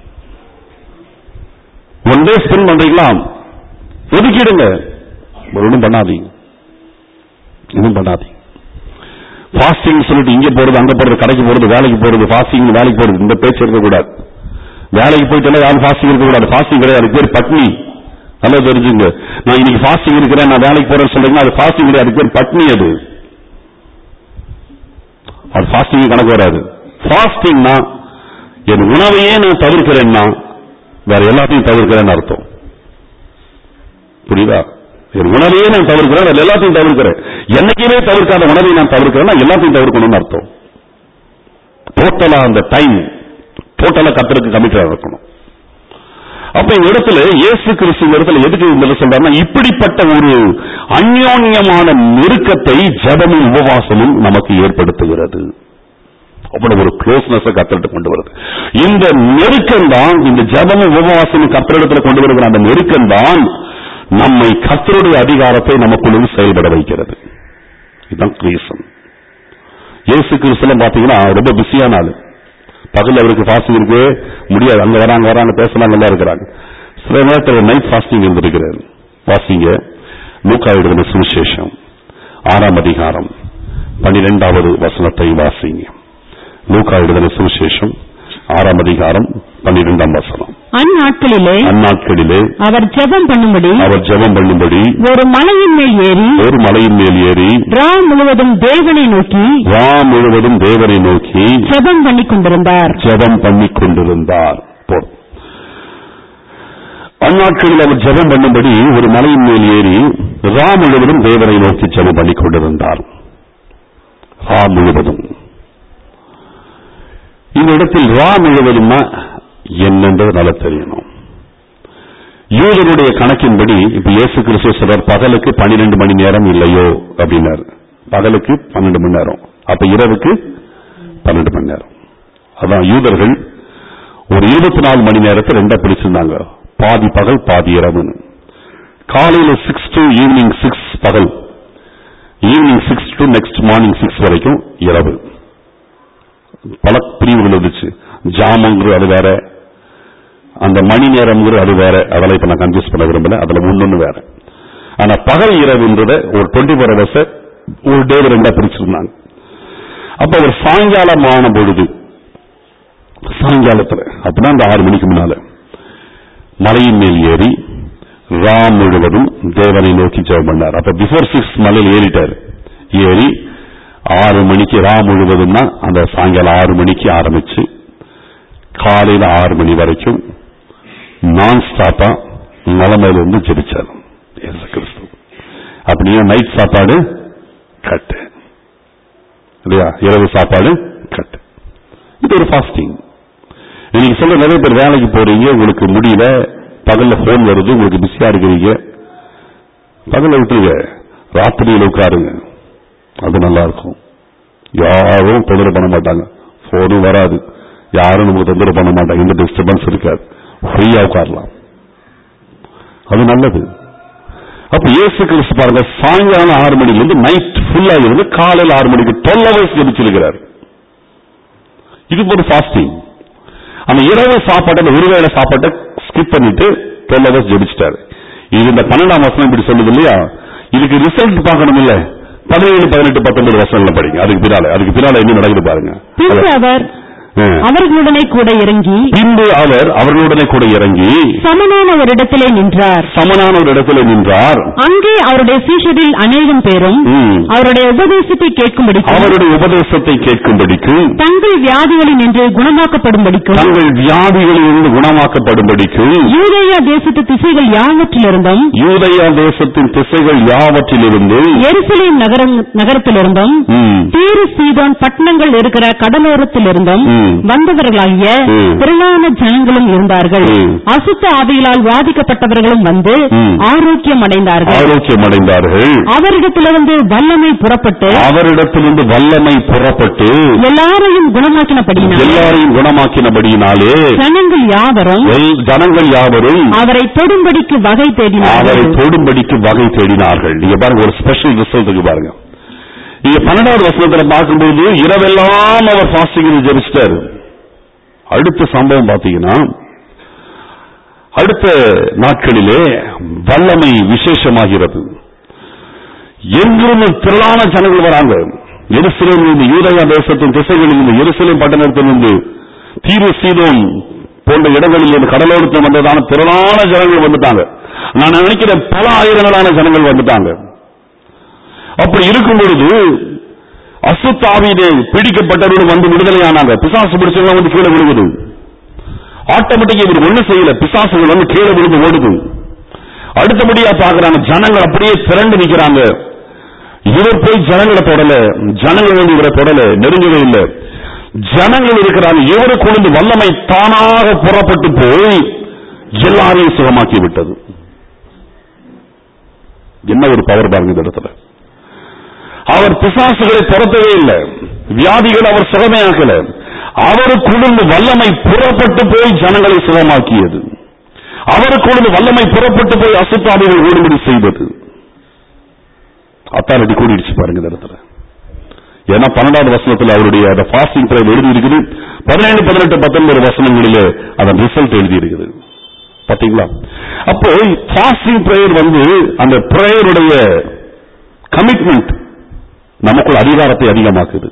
[SPEAKER 1] ஒன் டே ஸ்பெண்ட் பண்றீங்களா ஒதுக்கிடுங்க ஒன்றும் பண்ணாதீங்க எதுவும் பண்ணாதீங்க ஃபாஸ்டிங் சொல்லிட்டு இங்க போறது அங்க போறது கடைக்கு போறது வேலைக்கு போறது ஃபாஸ்டிங் வேலைக்கு போறது இந்த பேச்சு இருக்கக்கூடாது வேலைக்கு போயிட்டு யாரும் ஃபாஸ்டிங் இருக்கக்கூடாது ஃபாஸ்டிங் கிடையாது அதுக்கு பேர் பட்னி நல்லா தெரிஞ்சுங்க நான் இன்னைக்கு ஃபாஸ்டிங் இருக்கிறேன் நான் வேலைக்கு போறேன்னு சொல்றீங்கன்னா அது ஃபாஸ்டிங் கிடையாது அதுக்கு பேர் பட்னி அது அது ஃபாஸ்டிங் கணக்கு வராது ஃபாஸ்டிங்னா என் உணவையே நான் தவிர்க்கிறேன்னா வேற எல்லாத்தையும் தவிர்க்கிறேன்னு அர்த்தம் புரியுதா என் உணவையே நான் தவிர்க்கிறேன் வேற எல்லாத்தையும் தவிர்க்கிறேன் என்னைக்குமே தவிர்க்காத உணவை நான் தவிர்க்கிறேன்னா எல்லாத்தையும் தவிர்க்கணும்னு அர்த்தம் டோட்டலா அந்த டைம் டோட்டலா கத்தருக்கு கமிட்டா இருக்கணும் அப்ப இந்த இடத்துல இயேசு கிறிஸ்து இந்த இடத்துல எதுக்கு இந்த இடத்துல சொல்றாருன்னா இப்படிப்பட்ட ஒரு அந்யோன்யமான நெருக்கத்தை ஜபமும் உபவாசமும் நமக்கு ஏற்படுத்துகிறது அவ்வளவு ஒரு க்ளோஸ்னஸ் கத்தரிட்டு கொண்டு வருது இந்த நெருக்கம் தான் இந்த ஜபமும் உபவாசமும் கத்தரிடத்துல கொண்டு வருகிற அந்த நெருக்கம் தான் நம்மை கத்தருடைய அதிகாரத்தை நமக்குள்ள செயல்பட வைக்கிறது இதுதான் ரீசன் இயேசு கிறிஸ்துலாம் பாத்தீங்கன்னா ரொம்ப பிஸியான ஆளு பகல் அவருக்கு ஃபாஸ்டிங் இருக்கு முடியாது அங்க வராங்க வராங்க பேசலாம் நல்லா இருக்கிறாங்க சில நேரத்தில் நைட் ஃபாஸ்டிங் இருந்திருக்கிறார் வாசிங்க லூக்கா எழுதின சுவிசேஷம் ஆறாம் அதிகாரம் பன்னிரெண்டாவது வசனத்தை வாசிங்க லூக்கா எழுதின சுவிசேஷம் ஆறாம் அதிகாரம் பன்னிரெண்டாம் வசனம்
[SPEAKER 2] அந்நாட்களிலே
[SPEAKER 1] அந்நாட்களிலே
[SPEAKER 2] அவர் ஜெபம் பண்ணும்படி
[SPEAKER 1] அவர் ஜெபம் பண்ணும்படி
[SPEAKER 2] ஒரு மலையின் மேல் ஏறி
[SPEAKER 1] ஒரு மலையின் மேல் ஏறி
[SPEAKER 2] ரா முழுவதும் தேவனை நோக்கி
[SPEAKER 1] வா முழுவதும் தேவனை நோக்கி
[SPEAKER 2] ஜெபம் பண்ணிக் கொண்டிருந்தார்
[SPEAKER 1] ஜெபம் பண்ணிக் கொண்டிருந்தார் போதும். அந்நாட்களில் அவர் ஜெபம் பண்ணும்படி ஒரு மலையின் மேல் ஏறி ரா முழுவதும் தேவனை நோக்கி ஜெபம் பண்ணிக் கொண்டிருந்தார் ரா முழுவதும் இந்த இடத்தில் ரா முழுவதும்னா என்னன்றது நல்லா தெரியணும் யூதருடைய கணக்கின்படி இப்ப இயேசு கிறிஸ்து சொல்றார் பகலுக்கு பன்னிரெண்டு மணி நேரம் இல்லையோ அப்படின்னாரு பகலுக்கு பன்னெண்டு மணி நேரம் அப்ப இரவுக்கு பன்னெண்டு மணி நேரம் அதான் யூதர்கள் ஒரு இருபத்தி நாலு மணி நேரத்தை ரெண்டா பிடிச்சிருந்தாங்க பாதி பகல் பாதி இரவுன்னு காலையில சிக்ஸ் டு ஈவினிங் சிக்ஸ் பகல் evening six to next morning six வரைக்கும் இரவு பல பிரிவுகள் இருந்துச்சு ஜாமங்கிறது அது வேற அந்த மணி நேரம்ங்கிறது அது வேற அதெல்லாம் இப்ப நான் கன்ஃபியூஸ் பண்ண விரும்பல அதுல ஒன்னொன்னு வேற ஆனா பகல் இரவுன்றத ஒரு டுவெண்ட்டி ஃபோர் ஹவர்ஸ் ஒரு டே ரெண்டா பிரிச்சிருந்தாங்க அப்ப ஒரு சாயங்காலம் ஆன பொழுது சாயங்காலத்துல அப்படின்னா அந்த ஆறு மணிக்கு முன்னால மலையின் மேல் ஏறி ராம் முழுவதும் தேவனை நோக்கி ஜெபம் பண்ணார் அப்ப பிஃபோர் சிக்ஸ் மலையில் ஏறிட்டாரு ஏறி ஆறு மணிக்கு ரா முழுவதும்னா அந்த சாயங்காலம் ஆறு மணிக்கு ஆரம்பிச்சு காலையில ஆறு மணி வரைக்கும் நான் ஸ்டாப்பா நிலைமையில இருந்து ஜெபிச்சார் இயேசு கிறிஸ்து அப்படியே நைட் சாப்பாடு கட்டு இல்லையா இரவு சாப்பாடு கட்டு இது ஒரு ஃபாஸ்டிங் இன்னைக்கு சொல்ல நிறைய பேர் வேலைக்கு போறீங்க உங்களுக்கு முடியல பகல்ல போன் வருது உங்களுக்கு பிஸியா இருக்கிறீங்க பகல்ல விட்டுருங்க ராத்திரியில உட்காருங்க அது நல்லா இருக்கும் யாரும் தொந்தரவு பண்ண மாட்டாங்க போனும் வராது யாரும் நமக்கு தொந்தரவு பண்ண மாட்டாங்க எந்த டிஸ்டர்பன்ஸ் இருக்காது ஃப்ரீயா உட்காரலாம் அது நல்லது அப்ப இயேசு கிறிஸ்து பாருங்க சாயங்காலம் ஆறு மணில இருந்து நைட் ஃபுல்லா இருந்து காலையில் ஆறு மணிக்கு டுவெல் ஹவர்ஸ் ஜெபிச்சிருக்கிறார் இது ஒரு ஃபாஸ்டிங் அந்த இரவு சாப்பாட்டை அந்த ஒருவேளை சாப்பாட்டை ஸ்கிப் பண்ணிட்டு டுவெல் ஹவர்ஸ் ஜெபிச்சிட்டாரு இது இந்த பன்னெண்டாம் வசனம் இப்படி சொல்லுது இல்லையா இதுக்கு ரிசல்ட் பார்க்கணும் இல்ல பதினேழு பதினெட்டு பத்தொன்பது வருஷம்ல படிங்க அதுக்கு பின்னால அதுக்கு பின்னால என்ன நடக்குது பாருங்க
[SPEAKER 2] பின்பு அவர்
[SPEAKER 1] ஆ.
[SPEAKER 2] அவர்களுடனே கூட இறங்கி
[SPEAKER 1] பின்பு அவர் அவர்களுடனே கூட இறங்கி
[SPEAKER 2] சமனான ஒரு இடத்திலே நின்றார்
[SPEAKER 1] சமனான ஒரு இடத்துல நின்றார்
[SPEAKER 2] அங்கே அவருடைய சீஷரில் அநேகம் பேரும்
[SPEAKER 1] ம்.
[SPEAKER 2] அவருடைய உபதேசத்தை கேட்கும்படிக்கும்
[SPEAKER 1] அவருடைய உபதேசத்தை கேட்கும்படிக்கு
[SPEAKER 2] தங்கள் வியாதிகளில் நின்று குணமாக்கப்படும்படிக்கும்
[SPEAKER 1] தங்கள் வியாதிகளிலிருந்து குணமாக்கப்படும்படிக்கு
[SPEAKER 2] யூதேயா தேசத்து திசைகள் யாவற்றிலிருந்தும்
[SPEAKER 1] யூதயா தேசத்தின் திசைகள் யாவற்றிலிருந்து
[SPEAKER 2] எருசலேம் நகரம் நகரத்திலிருந்தும்
[SPEAKER 1] ம்,
[SPEAKER 2] தீரு சீதோன் பட்டணங்கள் இருக்கிற கடலோரத்திலிருந்தும்
[SPEAKER 1] ம்.
[SPEAKER 2] வந்தவர்களாகிய
[SPEAKER 1] ம்.
[SPEAKER 2] திரளான ஜனங்களும் இருந்தார்கள்
[SPEAKER 1] ம்.
[SPEAKER 2] அசுத்த ஆவிகளால் வாதிக்கப்பட்டவர்களும் வந்து
[SPEAKER 1] ம்.
[SPEAKER 2] ஆரோக்கியம் அடைந்தார்கள்
[SPEAKER 1] ஆரோக்கியம் அடைந்தார்கள்
[SPEAKER 2] அவரிடத்திலிருந்து வல்லமை புறப்பட்டு
[SPEAKER 1] அவரிடத்திலிருந்து வல்லமை புறப்பட்டு
[SPEAKER 2] எல்லாரையும் குணமாக்கினபடியினால்
[SPEAKER 1] எல்லாரையும் குணமாக்கினபடியினாலே
[SPEAKER 2] ஜனங்கள் யாவரும்
[SPEAKER 1] எல்- ஜனங்கள் யாவரும்
[SPEAKER 2] அவரை தொடும்படிக்கு வகை
[SPEAKER 1] அவரை
[SPEAKER 2] தேடினார்கள்
[SPEAKER 1] தொடும்படிக்கு வகை தேடினார்கள் நீங்க பாருங்க ஒரு ஸ்பெஷல் ரிசல்ட் இருக்கு பாருங்க நீங்க பன்னெண்டாவது வசனத்துல பார்க்கும்போது இரவெல்லாம் அவர் பாஸ்டிங் ஜெபிச்சிட்டாரு அடுத்த சம்பவம் பாத்தீங்கன்னா அடுத்த நாட்களிலே வல்லமை விசேஷமாகிறது எங்கிருந்து திரளான ஜனங்கள் வராங்க எருசலேமிலிருந்து யூதயா தேசத்தின் திசைகளிலிருந்து எருசலேம் பட்டணத்திலிருந்து தீரு சீதோன் போன்ற இடங்களில் இருந்து கடலோரத்தில் வந்ததான திரளான ஜனங்கள் வந்துட்டாங்க நான் நினைக்கிறேன் பல ஆயிரங்களான ஜனங்கள் வந்துட்டாங்க அப்படி இருக்கும் பொழுது அசுத்தாவியிலே பிடிக்கப்பட்டவர்கள் வந்து விடுதலையானாங்க பிசாசு பிடிச்சவங்க வந்து கீழே விழுகுது ஆட்டோமேட்டிக்கா இவர் ஒண்ணு செய்யல பிசாசுகள் வந்து கீழே விழுந்து ஓடுது அடுத்தபடியா பாக்குறாங்க ஜனங்கள் அப்படியே திரண்டு நிக்கிறாங்க இவர் போய் ஜனங்களை தொடல ஜனங்கள் வந்து இவரை தொடல நெருங்கவே இல்லை ஜனங்கள் இருக்கிறாங்க இவருக்கு கொண்டு வல்லமை தானாக புறப்பட்டு போய் எல்லாரையும் சுகமாக்கி விட்டது என்ன ஒரு பவர் பாருங்க இந்த இடத்துல அவர் பிசாசுகளை துரத்தவே இல்லை வியாதிகள் அவர் சுகமையாக்கல அவருக்குழுந்து வல்லமை புறப்பட்டு போய் ஜனங்களை சுகமாக்கியது அவருக்குழுந்து வல்லமை புறப்பட்டு போய் அசுத்தாவிகள் ஓடுபடி செய்தது அத்தாரிட்டி கூடிடுச்சு பாருங்க இந்த இடத்துல ஏன்னா பன்னெண்டாவது வசனத்தில் அவருடைய அந்த ஃபாஸ்டிங் பிரேயர் எழுதி இருக்குது பதினேழு பதினெட்டு பத்தொன்பது வசனங்களிலே அதன் ரிசல்ட் எழுதி இருக்குது பாத்தீங்களா அப்போ ஃபாஸ்டிங் பிரேயர் வந்து அந்த பிரேயருடைய கமிட்மெண்ட் நமக்குள் அதிகாரத்தை அதிகமாக்குது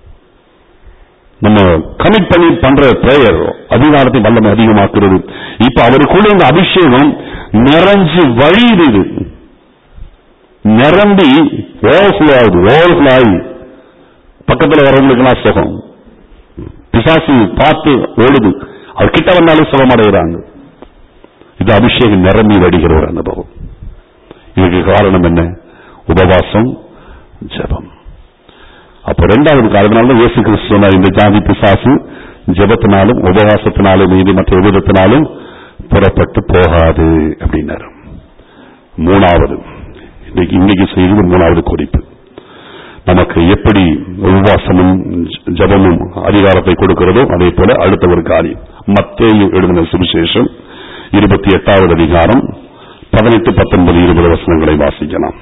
[SPEAKER 1] நம்ம கமிட் பண்ணி பண்ற பிரேயர் அதிகாரத்தை வல்லமை அதிகமாக்குறது இப்ப அவருக்குள்ள இந்த அபிஷேகம் நிறைஞ்சு வழியுது இது நிரம்பி ஓவர்ஃப்ளோ ஆகுது ஓவர்ஃப்ளோ ஆகி பக்கத்துல வரவங்களுக்கெல்லாம் சுகம் பிசாசு பார்த்து ஓடுது அது கிட்ட வந்தாலும் சுகமடைகிறாங்க இது அபிஷேகம் நிரம்பி வடிகிற ஒரு அனுபவம் இதுக்கு காரணம் என்ன உபவாசம் ஜெபம் அப்ப ரெண்டாவது காரணம் தான் இயேசு கிறிஸ்து சொன்னார் இந்த ஜாதி பிசாசு ஜெபத்தினாலும் உபவாசத்தினாலும் மீது மற்ற விதத்தினாலும் புறப்பட்டு போகாது அப்படின்னாரு மூணாவது இன்னைக்கு இன்னைக்கு செய்வது மூணாவது குறிப்பு நமக்கு எப்படி உபவாசமும் ஜ- ஜெபமும் அதிகாரத்தை கொடுக்கிறதோ அதே போல அடுத்த ஒரு காரியம் மத்தேயு எழுதின சுவிசேஷம் இருபத்தி எட்டாவது அதிகாரம் பதினெட்டு பத்தொன்பது இருபது வசனங்களை வாசிக்கலாம்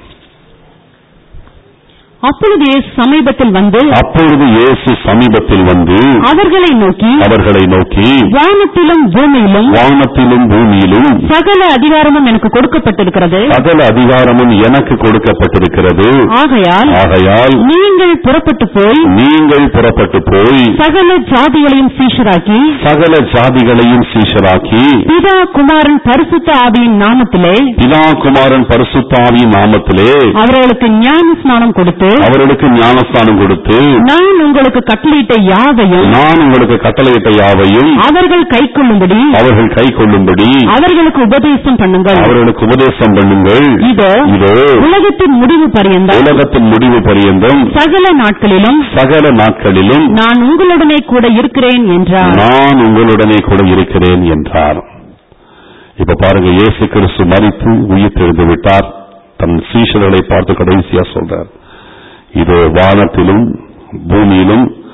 [SPEAKER 2] அப்பொழுது இயேசு சமீபத்தில் வந்து
[SPEAKER 1] அப்பொழுது இயேசு சமீபத்தில் வந்து
[SPEAKER 2] அவர்களை நோக்கி
[SPEAKER 1] அவர்களை நோக்கி
[SPEAKER 2] வானத்திலும் பூமியிலும்
[SPEAKER 1] வானத்திலும் பூமியிலும்
[SPEAKER 2] சகல அதிகாரமும் எனக்கு கொடுக்கப்பட்டிருக்கிறது
[SPEAKER 1] சகல அதிகாரமும் எனக்கு கொடுக்கப்பட்டிருக்கிறது
[SPEAKER 2] ஆகையால்
[SPEAKER 1] ஆகையால்
[SPEAKER 2] நீங்கள் புறப்பட்டு போய்
[SPEAKER 1] நீங்கள் புறப்பட்டு போய்
[SPEAKER 2] சகல ஜாதிகளையும் சீஷராக்கி
[SPEAKER 1] சகல ஜாதிகளையும் சீஷராக்கி
[SPEAKER 2] பிதா குமாரன் பரிசுத்த ஆவியின் நாமத்திலே
[SPEAKER 1] பிதா குமாரன் பரிசுத்தாவின் நாமத்திலே
[SPEAKER 2] அவர்களுக்கு ஞான ஸ்நானம் கொடுத்து
[SPEAKER 1] அவர்களுக்கு ஞானஸ்தானம் கொடுத்து
[SPEAKER 2] நான் உங்களுக்கு கட்டளையிட்ட யாவையும்
[SPEAKER 1] நான் உங்களுக்கு கட்டளையிட்ட யாவையும்
[SPEAKER 2] அவர்கள் கைக்கொள்ளும்படி
[SPEAKER 1] அவர்கள் கை கொள்ளும்படி
[SPEAKER 2] அவர்களுக்கு உபதேசம் பண்ணுங்கள்
[SPEAKER 1] அவர்களுக்கு உபதேசம் பண்ணுங்கள்
[SPEAKER 2] இதோ
[SPEAKER 1] இதோ
[SPEAKER 2] உலகத்தின் முடிவு பரியந்தம்
[SPEAKER 1] உலகத்தின் முடிவு பரியந்தம்
[SPEAKER 2] சகல நாட்களிலும்
[SPEAKER 1] சகல நாட்களிலும்
[SPEAKER 2] நான் உங்களுடனே கூட இருக்கிறேன் என்றார்
[SPEAKER 1] நான் உங்களுடனே கூட இருக்கிறேன் என்றார் இப்ப பாருங்க இயேசு கிறிஸ்து மறித்து உயிர் தெரிந்து விட்டார் தன் சீஷர்களை பார்த்து கடைசியா சொல்றார் இது வானத்திலும் பூமியிலும்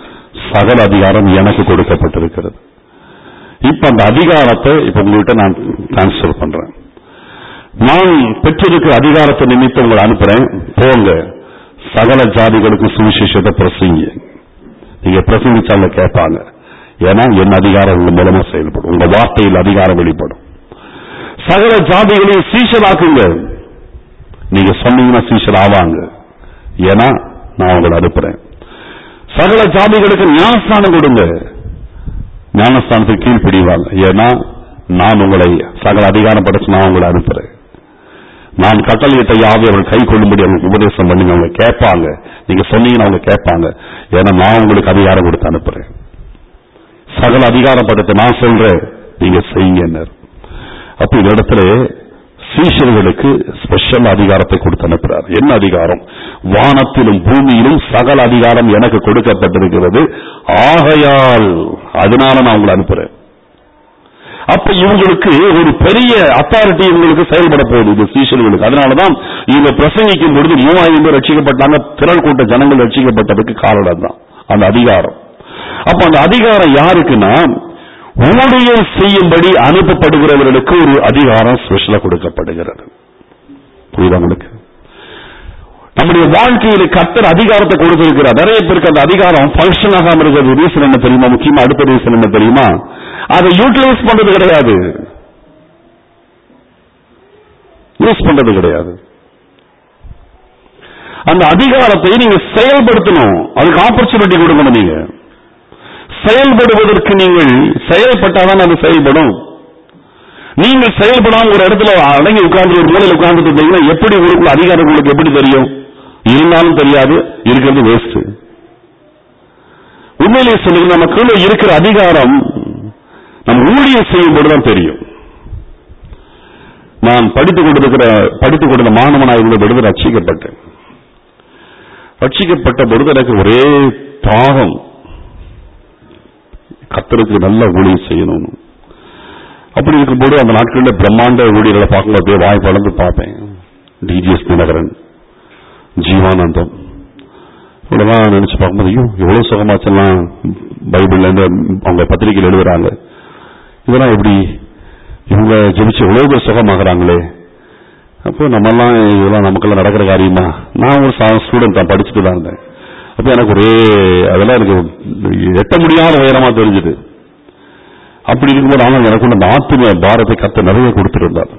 [SPEAKER 1] சகல அதிகாரம் எனக்கு கொடுக்கப்பட்டிருக்கிறது இப்ப அந்த அதிகாரத்தை இப்ப உங்கள்கிட்ட நான் டிரான்ஸ்பர் பண்றேன் நான் பெற்றிருக்கிற அதிகாரத்தை நிமித்தம் உங்களை அனுப்புறேன் போங்க சகல ஜாதிகளுக்கு சுவிசேஷத்தை பிரசங்க நீங்க பிரசங்கிச்சால கேட்பாங்க ஏன்னா என் அதிகாரம் உங்க மூலமா செயல்படும் உங்க வார்த்தையில் அதிகாரம் வெளிப்படும் சகல ஜாதிகளையும் சீஷராக்குங்க நீங்க சொன்னீங்கன்னா சீஷர் ஆவாங்க ஏன்னா நான் உங்களை அனுப்புறேன் சகல ஜாதிகளுக்கு ஞானஸ்தானம் கொடுங்க ஞானஸ்தானத்துக்கு கீழ்ப்பிடிவாங்க ஏன்னா நான் உங்களை சகல அதிகாரம் படைச்சு நான் உங்களை அனுப்புறேன் நான் கட்டளையிட்ட யாவை அவர்கள் கை கொள்ளும்படி அவங்களுக்கு உபதேசம் பண்ணுங்க அவங்க கேட்பாங்க நீங்க சொன்னீங்கன்னா அவங்க கேட்பாங்க ஏன்னா நான் உங்களுக்கு அதிகாரம் கொடுத்து அனுப்புறேன் சகல அதிகாரப்படுத்த நான் சொல்றேன் நீங்க செய்யுங்க அப்ப இந்த இடத்துல சீஷர்களுக்கு ஸ்பெஷல் அதிகாரத்தை கொடுத்து அனுப்புறார் என்ன அதிகாரம் வானத்திலும் பூமியிலும் சகல அதிகாரம் எனக்கு கொடுக்கப்பட்டிருக்கிறது ஆகையால் அதனால நான் உங்களை அனுப்புறேன் அப்ப இவங்களுக்கு ஒரு பெரிய அத்தாரிட்டி இவங்களுக்கு செயல்பட போகுது இது சீஷர்களுக்கு அதனாலதான் இவங்க பிரசங்கிக்கும் பொழுது மூவாயிரம் பேர் ரட்சிக்கப்பட்டாங்க திரள் கூட்ட ஜனங்கள் ரட்சிக்கப்பட்டதுக்கு காரணம் தான் அந்த அதிகாரம் அப்ப அந்த அதிகாரம் யாருக்குன்னா ஊழியம் செய்யும்படி அனுப்பப்படுகிறவர்களுக்கு ஒரு அதிகாரம் ஸ்பெஷலா கொடுக்கப்படுகிறது புரியுதா உங்களுக்கு நம்முடைய வாழ்க்கையில கத்தர் அதிகாரத்தை கொடுத்திருக்கிறார் நிறைய பேருக்கு அந்த அதிகாரம் பங்கன் ஆகாம இருக்கிறது ரீசன் என்ன தெரியுமா முக்கியமா அடுத்த ரீசன் என்ன தெரியுமா அதை யூட்டிலைஸ் பண்றது கிடையாது யூஸ் பண்றது கிடையாது அந்த அதிகாரத்தை நீங்க செயல்படுத்தணும் அதுக்கு ஆப்பர்ச்சுனிட்டி கொடுக்கணும் நீங்க செயல்படுவதற்கு நீங்கள் செயல்பட்டாதான் அது செயல்படும் நீங்கள் செயல்படாம ஒரு இடத்துல அடங்கி உட்கார்ந்து ஒரு மூலையில் உட்கார்ந்துட்டு இருந்தீங்கன்னா எப்படி உங்களுக்குள்ள அதிகாரம் உங்களுக்கு எப்படி தெரியும் இருந்தாலும் தெரியாது இருக்கிறது வேஸ்ட் உண்மையிலேயே சொல்லுங்க நமக்குள்ள இருக்கிற அதிகாரம் நம்ம ஊழியம் செய்யும் போதுதான் தெரியும் நான் படித்துக் கொண்டிருக்கிற படித்துக் கொண்டிருந்த மாணவனாக இருந்த பொழுது ரட்சிக்கப்பட்டேன் ரட்சிக்கப்பட்ட பொழுது எனக்கு ஒரே தாகம் கத்தருக்கு நல்ல ஊழியம் செய்யணும் அப்படி இருக்கும்போது அந்த நாட்களில் பிரம்மாண்ட ஊழியர்களை பார்க்கும்போது அப்படியே வாய் பழந்து பார்ப்பேன் டிஜிஎஸ் தினகரன் ஜீவானந்தம் இவ்வளவுதான் நினைச்சு பார்க்கும்போது ஐயோ எவ்வளவு சுகமாச்செல்லாம் பைபிள்ல இருந்து அவங்க பத்திரிகையில் எழுதுறாங்க இதெல்லாம் எப்படி இவங்க ஜெபிச்சு எவ்வளவு பேர் சுகமாகறாங்களே அப்போ நம்மெல்லாம் இதெல்லாம் நமக்கெல்லாம் நடக்கிற காரியமா நான் ஒரு ஸ்டூடெண்ட் தான் படிச்சுட்டு தான் இருந்தேன் அப்ப எனக்கு ஒரே அதெல்லாம் எனக்கு எட்ட முடியாத உயரமா தெரிஞ்சது அப்படி இருக்கும்போது ஆனால் எனக்கு அந்த ஆத்மீய பாரத்தை கத்த நிறைய கொடுத்திருந்தார்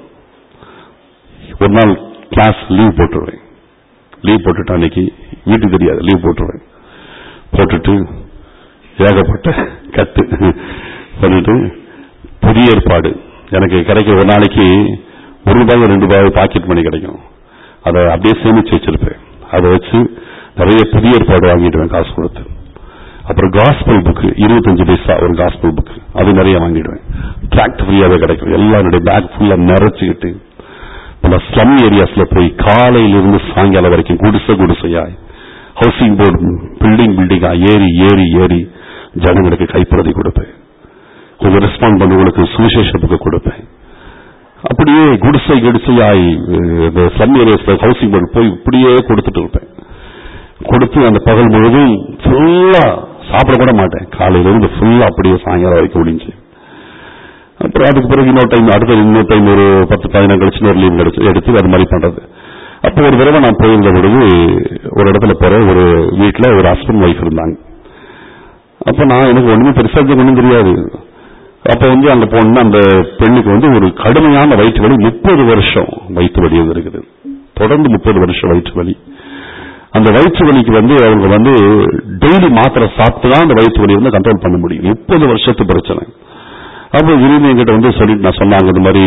[SPEAKER 1] ஒரு நாள் கிளாஸ் லீவ் போட்டுருவேன் லீவ் போட்டுட்டு அன்னைக்கு வீட்டுக்கு தெரியாது லீவ் போட்டுருவேன் போட்டுட்டு ஏகப்பட்ட கத்து பண்ணிட்டு புதிய ஏற்பாடு எனக்கு கிடைக்கிற ஒரு நாளைக்கு ஒரு ரூபாய் ரெண்டு ரூபாய் பாக்கெட் மணி கிடைக்கும் அதை அப்படியே சேமிச்சு வச்சிருப்பேன் அதை வச்சு நிறைய புதிய ஏற்பாடு வாங்கிடுவேன் காசு கொடுத்து அப்புறம் காஸ்பல் புக் இருபத்தஞ்சு பைசா ஒரு காஸ்பல் புக் அது நிறைய வாங்கிடுவேன் டிராக்ட் ஃப்ரீயாவே கிடைக்கும் எல்லாம் என்னுடைய பேக் ஃபுல்லா நிறைச்சுக்கிட்டு பல ஸ்லம் ஏரியாஸ்ல போய் காலையிலிருந்து சாயங்காலம் வரைக்கும் குடிசை குடிசையா ஹவுசிங் போர்டு பில்டிங் பில்டிங்கா ஏறி ஏறி ஏறி ஜனங்களுக்கு கைப்பிரதி கொடுப்பேன் கொஞ்சம் ரெஸ்பாண்ட் பண்ணவங்களுக்கு சுவிசேஷத்துக்கு கொடுப்பேன் அப்படியே குடிசை குடிசையாய் இந்த ஸ்லம் ஏரியாஸ்ல ஹவுசிங் போர்டு போய் இப்படியே கொடுத்துட்டு இருப்பேன் கொடுத்து அந்த பகல் முழுவதும் ஃபுல்லா சாப்பிட கூட மாட்டேன் காலையில இருந்து ஃபுல்லா அப்படியே சாயங்காலம் வரைக்கும் முடிஞ்சு அப்புறம் அதுக்கு பிறகு இன்னொரு டைம் அடுத்த இன்னொரு டைம் ஒரு பத்து பதினாறு கழிச்சு ஒரு லீவ் கிடைச்சு எடுத்து அது மாதிரி பண்றது அப்போ ஒரு தடவை நான் போயிருந்த பொழுது ஒரு இடத்துல போற ஒரு வீட்டுல ஒரு ஹஸ்பண்ட் ஒய்ஃப் இருந்தாங்க அப்ப நான் எனக்கு ஒண்ணுமே பெருசா ஒண்ணும் தெரியாது அப்ப வந்து அங்க போனா அந்த பெண்ணுக்கு வந்து ஒரு கடுமையான வயிற்று வலி முப்பது வருஷம் வயிற்று வலி இருக்குது தொடர்ந்து முப்பது வருஷம் வயிற்று வலி அந்த வயிற்று வலிக்கு வந்து அவங்க வந்து டெய்லி மாத்திரை சாப்பிட்டு தான் அந்த வயிற்று வலி வந்து கண்ட்ரோல் பண்ண முடியும் முப்பது வருஷத்து பிரச்சனை அப்போ விரும்பி என்கிட்ட வந்து சொல்லிட்டு நான் சொன்னாங்க இந்த மாதிரி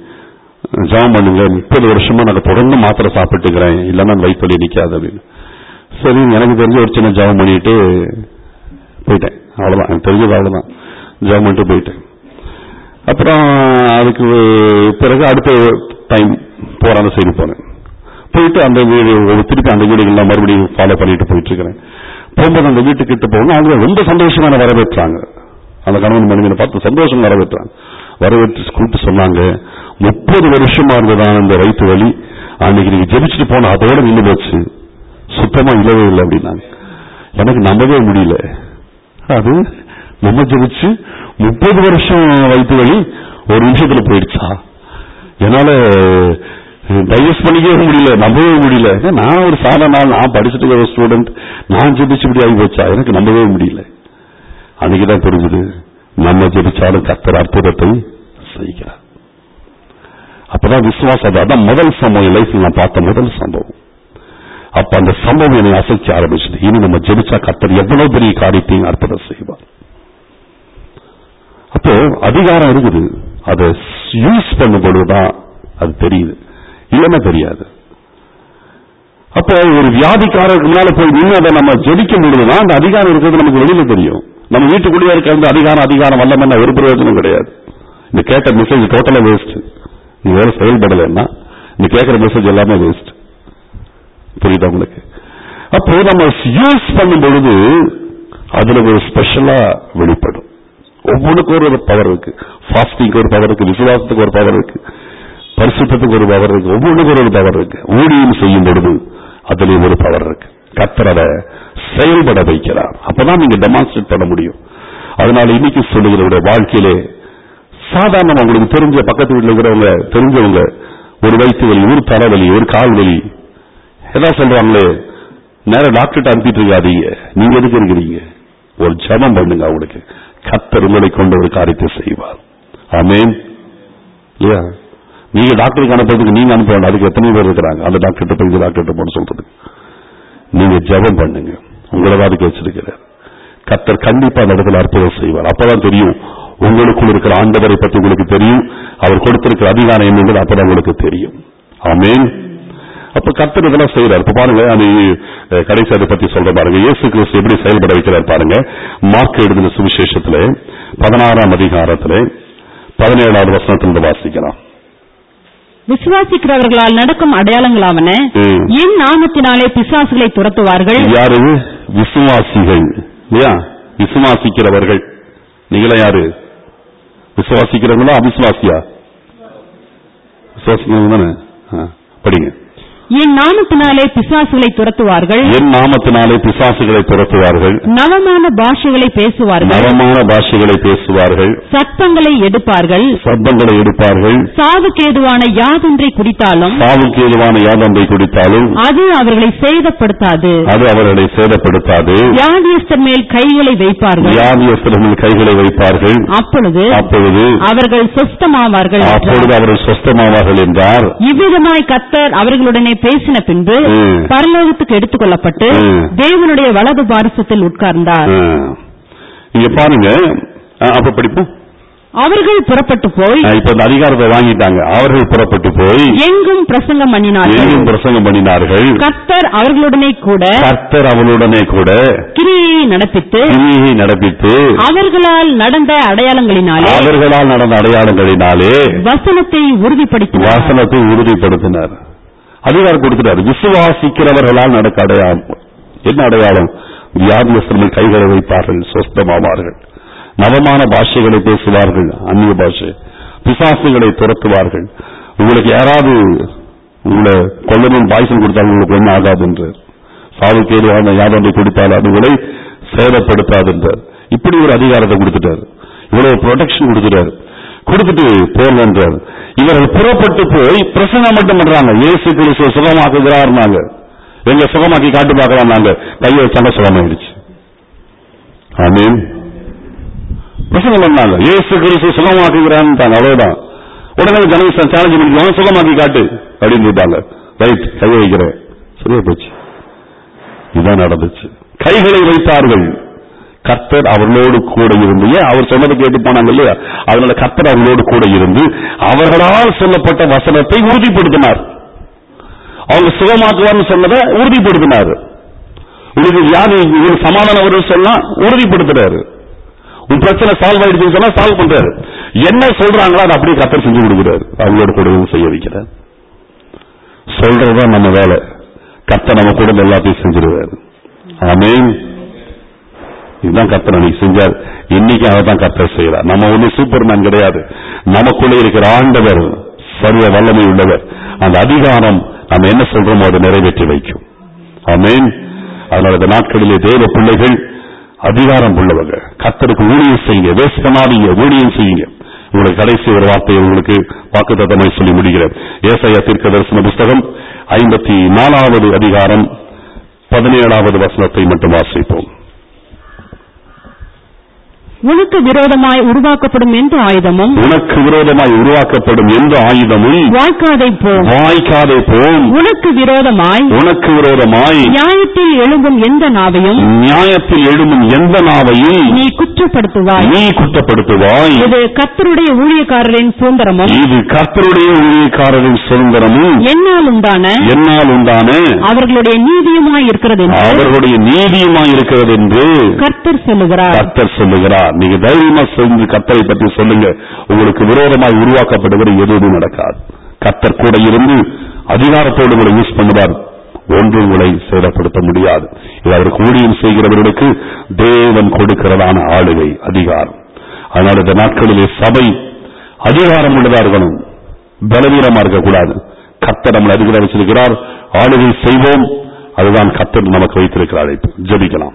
[SPEAKER 1] ஜாம் பண்ணுங்க முப்பது வருஷமா நான் தொடர்ந்து மாத்திரை சாப்பிட்டுக்கிறேன் இல்லைன்னா வயிற்று வலி நிக்காது அப்படின்னு சரி எனக்கு தெரிஞ்ச ஒரு சின்ன ஜாம் பண்ணிட்டு போயிட்டேன் அவ்வளவுதான் எனக்கு தெரிஞ்சது அவ்வளவுதான் ஜாம் பண்ணிட்டு போயிட்டேன் அப்புறம் அதுக்கு பிறகு அடுத்த டைம் போற அந்த சைடு போனேன் போயிட்டு அந்த வீடு திருப்பி அந்த வீடுகள்லாம் மறுபடியும் ஃபாலோ பண்ணிட்டு போயிட்டு இருக்கிறேன் போகும்போது அந்த வீட்டுக்கிட்ட போகணும் அவங்க ரொம்ப சந்தோஷமான வரவேற்றாங்க அந்த கணவன் மனைவியை பார்த்து சந்தோஷம் வரவேற்றாங்க வரவேற்று கூப்பிட்டு சொன்னாங்க முப்பது வருஷமா இருந்ததான இந்த வயிற்று வலி அன்னைக்கு நீங்க ஜெபிச்சுட்டு போன அதோட நின்று போச்சு சுத்தமா இல்லவே இல்லை அப்படின்னாங்க எனக்கு நம்பவே முடியல அது நம்ம ஜெபிச்சு முப்பது வருஷம் வயிற்று வலி ஒரு நிமிஷத்துல போயிடுச்சா என்னால டைஜஸ்ட் பண்ணிக்கவே முடியல நம்பவே முடியல ஏன் நான் ஒரு சாதாரண ஆள், நான் படிச்சுட்டு இருக்கிற ஸ்டூடெண்ட் நான் ஜெபிச்சு இப்படி ஆகி போச்சா எனக்கு நம்பவே முடியல அன்னைக்குதான் புரிஞ்சுது நம்ம ஜெபிச்சாலும் கத்தர் அற்புதத்தை செய்கிறார் அப்பதான் விசுவாசம் அது. அதான் முதல் சம்பவம் என் லைஃப்ல நான் பார்த்த முதல் சம்பவம் அப்ப அந்த சம்பவம் என்னை அசைக்க ஆரம்பிச்சது இனி நம்ம ஜெபிச்சா கத்தர் எவ்வளவு பெரிய காரியத்தையும் அற்புதம் செய்வார் அப்போ அதிகாரம் இருக்குது அதை யூஸ் பண்ணும் பொழுதுதான் அது தெரியுது இல்லைன்னா தெரியாது அப்போ ஒரு வியாதிக்காரருக்கு முன்னால போய் நின்று அதை நம்ம ஜெபிக்கும் பொழுதுதான் அந்த அதிகாரம் இருக்கிறது நமக்கு வெளியில தெரியும் நம்ம வீட்டுக்குள்ளேயே இருக்க அந்த அதிகாரம் அதிகாரம் வல்லமன்னா ஒரு பிரயோஜனம் கிடையாது இந்த கேட்ட மெசேஜ் டோட்டலா வேஸ்ட் நீ வேற செயல்படலைன்னா இந்த கேட்கிற மெசேஜ் எல்லாமே வேஸ்ட் புரியுதா உங்களுக்கு அப்போ நம்ம யூஸ் பண்ணும் பொழுது அதுல ஒரு ஸ்பெஷலா வெளிப்படும் ஒவ்வொன்றுக்கும் ஒரு பவர் இருக்கு ஃபாஸ்டிங்க்கு ஒரு பவர் இருக்கு விசுவாசத்துக்கு ஒரு பவர் இருக்கு பரிசுத்தத்துக்கு ஒரு பவர் இருக்கு ஒவ்வொன்றுக்கும் ஒரு பவர் இருக்கு ஊழியம் செய்யும் பொழுது அதுலயும் ஒரு பவர் இருக்கு கத்தரவை செயல்பட வைக்கிறார் அப்பதான் நீங்க டெமான்ஸ்ட்ரேட் பண்ண முடியும் அதனால இன்னைக்கு சொல்லுகிறவருடைய வாழ்க்கையிலே சாதாரண உங்களுக்கு தெரிஞ்ச பக்கத்து வீட்டில் இருக்கிறவங்க தெரிஞ்சவங்க ஒரு வயிற்று வலி ஒரு தலைவலி ஒரு கால் வலி ஏதாவது சொல்றாங்களே நேரம் டாக்டர்கிட்ட அனுப்பிட்டு இருக்காதீங்க நீங்க எதுக்கு இருக்கிறீங்க ஒரு ஜெபம் பண்ணுங்க அவங்களுக்கு கத்தர் உங்களை கொண்ட ஒரு காரியத்தை செய்வார் ஆமென் இல்லையா நீங்க டாக்டருக்கு அனுப்புறதுக்கு நீங்க அனுப்ப வேண்டாம் அதுக்கு எத்தனை பேர் இருக்கிறாங்க அந்த டாக்டர்கிட்ட போய் இந்த டாக்டர்கிட்ட போன சொல்றது நீங்க ஜெபம் பண்ணுங்க உங்களை தான் அதுக்கு வச்சிருக்கிறார் கத்தர் கண்டிப்பா அந்த இடத்துல அற்புதம் செய்வார் அப்பதான் தெரியும் உங்களுக்குள் இருக்கிற ஆண்டவரை பற்றி உங்களுக்கு தெரியும் அவர் கொடுத்திருக்கிற அதிகாரம் என்னங்கிறது அப்பதான் உங்களுக்கு தெரியும் ஆமென் அப்ப கர்த்தர் இதெல்லாம் செய்யறாரு இப்ப பாருங்க அது அஹ், கடைசி அதை பத்தி சொல்ற பாருங்க இயேசு கிறிஸ்து எப்படி செயல்பட வைக்கிறார் பாருங்க மார்க் எழுதின சுவிசேஷத்துல பதினாறாம் அதிகாரத்துல பதினேழாவது வசனத்திலிருந்து வாசிக்கலாம்
[SPEAKER 2] விசுவாசிக்கிறவர்களால் நடக்கும் அடையாளங்களாவன
[SPEAKER 1] ம்.
[SPEAKER 2] என் நாமத்தினாலே பிசாசுகளை துரத்துவார்கள்
[SPEAKER 1] இது யாரு விசுவாசிகள் இல்லையா விசுவாசிக்கிறவர்கள் நீங்கள யாரு விசுவாசிக்கிறவங்களா அவிசுவாசியா விசுவாசிக்கிறவங்க தானே ஆ, படிங்க
[SPEAKER 2] என் நாமத்தினாலே பிசாசுகளை துரத்துவார்கள்
[SPEAKER 1] என் நாமத்தினாலே பிசாசுகளை துரத்துவார்கள்
[SPEAKER 2] நவமான பாஷைகளை பேசுவார்கள்
[SPEAKER 1] நவமான பாஷைகளை பேசுவார்கள்
[SPEAKER 2] சத்தங்களை எடுப்பார்கள்
[SPEAKER 1] சத்தங்களை எடுப்பார்கள்
[SPEAKER 2] சாவுக்கேதுவான யாதொன்றை குடித்தாலும்
[SPEAKER 1] சாவுக்கு ஏதுவான யாதொன்றை குடித்தாலும்
[SPEAKER 2] அது அவர்களை சேதப்படுத்தாது
[SPEAKER 1] அது அவர்களை சேதப்படுத்தாது
[SPEAKER 2] வியாதியஸ்தர் மேல் கைகளை வைப்பார்கள்
[SPEAKER 1] வியாதியஸ்தர்கள் கைகளை வைப்பார்கள்
[SPEAKER 2] அப்பொழுது
[SPEAKER 1] அப்பொழுது
[SPEAKER 2] அவர்கள் சொஸ்தமாவார்கள் என்றார்.
[SPEAKER 1] அப்பொழுது அவர்கள் சொஸ்தமாவார்கள் என்றார்
[SPEAKER 2] இவ்விதமாய் கத்தர் அவர்களுடனே பேசின பின்பு
[SPEAKER 1] ம்.
[SPEAKER 2] பரலோகத்துக்கு எடுத்துக் கொள்ளப்பட்டு
[SPEAKER 1] ம்.
[SPEAKER 2] தேவனுடைய வலது பாரசத்தில் உட்கார்ந்தார்
[SPEAKER 1] ஆ. இங்க பாருங்க ஆ, அப்ப படிப்போம்
[SPEAKER 2] அவர்கள் புறப்பட்டு போய்
[SPEAKER 1] ஆ, இப்ப இந்த அதிகாரத்தை வாங்கிட்டாங்க அவர்கள் புறப்பட்டு போய்
[SPEAKER 2] எங்கும் பிரசங்கம் பண்ணினார்கள்
[SPEAKER 1] எங்கும் பிரசங்கம் பண்ணினார்கள்
[SPEAKER 2] கத்தர் அவர்களுடனே கூட
[SPEAKER 1] கர்த்தர் அவளுடனே கூட
[SPEAKER 2] கிரியையை நடப்பித்து
[SPEAKER 1] கிரியை நடப்பித்து
[SPEAKER 2] அவர்களால் நடந்த அடையாளங்களினாலே
[SPEAKER 1] அவர்களால் நடந்த அடையாளங்களினாலே
[SPEAKER 2] வசனத்தை உறுதிப்படுத்தினார்
[SPEAKER 1] வாசனத்தை உறுதிப்படுத்தினார் அதிகாரம் கொடுக்கிறார் விசுவாசிக்கிறவர்களால் நடக்க அடையாளம் என்ன அடையாளம் வியாதியஸ்தர்கள் கைகளை வைப்பார்கள் சொஸ்தமாவார்கள் நவமான பாஷைகளை பேசுவார்கள் அந்நிய பாஷை பிசாசுகளை துரத்துவார்கள் உங்களுக்கு யாராவது உங்களை கொல்லணும் பாய்சன் கொடுத்தாலும் உங்களுக்கு ஒன்றும் ஆகாது என்றார் சாவுக்கு ஏதுவான யாதொன்றை கொடுத்தால் அது உங்களை சேதப்படுத்தாது என்றார் இப்படி ஒரு அதிகாரத்தை கொடுத்துட்டார் இவ்வளவு ப்ரொடெக்ஷன் கொடுத்துட்டார் கொடுத்துட்டு போன்றார் இவர்கள் புறப்பட்டு போய் பிரசங்கம் மட்டும் பண்றாங்க இயேசு கிறிஸ்துவ சுகமாக்குகிறார்னாங்க எங்க சுகமாக்கி காட்டு பார்க்கலாம் நாங்க கையை வச்சாங்க சுகமாயிடுச்சு ஆமீன் பிரசங்கம் பண்ணாங்க இயேசு கிறிஸ்து சுகமாக்குகிறான்னு அவ்வளவுதான் உடனே ஜனங்க சேலஞ்ச் பண்ணிக்குவாங்க சுகமாக்கி காட்டு அப்படின்னு இருப்பாங்க ரைட் கையை வைக்கிறேன் சரியா போச்சு இதுதான் நடந்துச்சு கைகளை வைத்தார்கள் கர்த்தர் அவர்களோடு கூட இருந்து ஏன் அவர் சொன்னதை கேட்டு போனாங்க இல்லையா அதனால கர்த்தர் அவர்களோடு கூட இருந்து அவர்களால் சொல்லப்பட்ட வசனத்தை உறுதிப்படுத்தினார் அவங்க சுகமாக்குவார்னு சொன்னதை உறுதிப்படுத்தினார் உங்களுக்கு வியாதி உங்களுக்கு சமாதானம் வரும்னு சொன்னா உறுதிப்படுத்துறாரு உன் பிரச்சனை சால்வ் ஆயிடுச்சுன்னு சொன்னா சால்வ் பண்றாரு என்ன சொல்றாங்களோ அதை அப்படியே கத்தர் செஞ்சு கொடுக்குறாரு அவங்களோட கூடவும் செய்ய வைக்கிறார் சொல்றதுதான் நம்ம வேலை கத்த நம்ம கூட எல்லாத்தையும் செஞ்சிருவாரு ஆமென் இதுதான் கத்தர் அன்னைக்கு செஞ்சார் இன்னைக்கு அதை தான் கத்தர் செய்யறார் நம்ம ஒண்ணு சூப்பர்மேன் கிடையாது நமக்குள்ளே இருக்கிற ஆண்டவர் சர்வ வல்லமை உள்ளவர் அந்த அதிகாரம் நம்ம என்ன சொல்றோமோ அதை நிறைவேற்றி வைக்கும் ஆமென் அதனால இந்த நாட்களிலே தேவ பிள்ளைகள் அதிகாரம் உள்ளவங்க கத்தருக்கு ஊழியம் செய்யுங்க வேஸ்ட் பண்ணாதீங்க ஊழியம் செய்யுங்க உங்களுக்கு கடைசி ஒரு வார்த்தையை உங்களுக்கு வாக்குத்தத்தமாய் சொல்லி முடிகிறேன் ஏசாயா தீர்க்க தரிசன புஸ்தகம் ஐம்பத்தி நாலாவது அதிகாரம் பதினேழாவது வசனத்தை மட்டும் வாசிப்போம்
[SPEAKER 2] உனக்கு விரோதமாய் உருவாக்கப்படும் எந்த ஆயுதமும்
[SPEAKER 1] உனக்கு விரோதமாய் உருவாக்கப்படும் எந்த ஆயுதமும்
[SPEAKER 2] வாய்க்காதை போம்
[SPEAKER 1] வாய்க்காதே போம்
[SPEAKER 2] உனக்கு விரோதமாய்
[SPEAKER 1] உனக்கு விரோதமாய்
[SPEAKER 2] நியாயத்தில் எழும்பும் எந்த நாவையும்
[SPEAKER 1] நியாயத்தில் எழும்பும் எந்த நாவையும்
[SPEAKER 2] நீ குற்றப்படுத்துவாய்
[SPEAKER 1] நீ குற்றப்படுத்துவாய்
[SPEAKER 2] இது கர்த்தருடைய ஊழியக்காரரின் சுதந்திரமும்
[SPEAKER 1] இது கர்த்தருடைய ஊழியக்காரரின் சுதந்திரமும்
[SPEAKER 2] என்னால் உண்டான
[SPEAKER 1] என்னால் உண்டான
[SPEAKER 2] அவர்களுடைய நீதியுமாய் இருக்கிறது என்று
[SPEAKER 1] அவர்களுடைய நீதியுமாய் இருக்கிறது என்று
[SPEAKER 2] கர்த்தர் சொல்லுகிறார்
[SPEAKER 1] கர்த்தர் சொல்லுகிறார் நீங்க தைரியமா செஞ்சு கர்த்தரை பற்றி சொல்லுங்க உங்களுக்கு விரோதமாய் உருவாக்கப்படுகிற எதுவும் நடக்காது கர்த்தர் கூட இருந்து அதிகாரத்தோடு உங்களை யூஸ் பண்ணுவார் ஒன்று உங்களை சேதப்படுத்த முடியாது இது அவருக்கு ஊழியம் செய்கிறவர்களுக்கு தேவன் கொடுக்கிறதான ஆளுகை அதிகாரம் அதனால இந்த நாட்களிலே சபை அதிகாரம் உள்ளதா இருக்கணும் பலவீனமா இருக்கக்கூடாது கர்த்தர் நம்மளை அதிகாரம் வச்சிருக்கிறார் ஆளுகை செய்வோம் அதுதான் கர்த்தர் நமக்கு வைத்திருக்கிற அழைப்பு ஜெபிக்கலாம்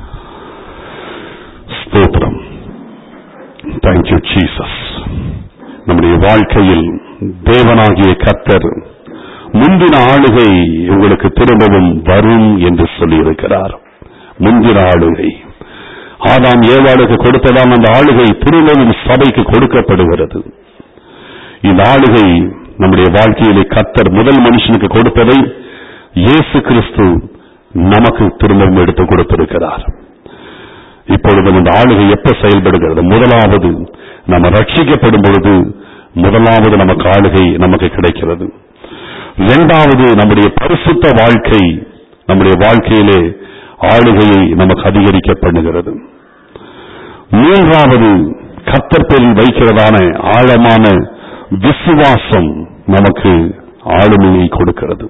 [SPEAKER 1] ஸ்தோத்திரம் தேங்க்யூ ஜீசஸ் நம்முடைய வாழ்க்கையில் தேவனாகிய கர்த்தர் முந்தின ஆளுகை உங்களுக்கு திரும்பவும் வரும் என்று சொல்லியிருக்கிறார் முந்தின ஆளுகை ஆதாம் ஏவாளுக்கு கொடுத்ததாம் அந்த ஆளுகை திரும்பவும் சபைக்கு கொடுக்கப்படுகிறது இந்த ஆளுகை நம்முடைய வாழ்க்கையிலே கர்த்தர் முதல் மனுஷனுக்கு கொடுப்பதை இயேசு கிறிஸ்து நமக்கு திரும்பவும் எடுத்து கொடுத்திருக்கிறார் இப்பொழுது இந்த ஆளுகை எப்ப செயல்படுகிறது முதலாவது நம்ம ரட்சிக்கப்படும் பொழுது முதலாவது நமக்கு ஆளுகை நமக்கு கிடைக்கிறது இரண்டாவது நம்முடைய பரிசுத்த வாழ்க்கை நம்முடைய வாழ்க்கையிலே ஆளுகையை நமக்கு அதிகரிக்க பண்ணுகிறது மூன்றாவது கத்தர் பேரில் வைக்கிறதான ஆழமான விசுவாசம் நமக்கு ஆளுமையை கொடுக்கிறது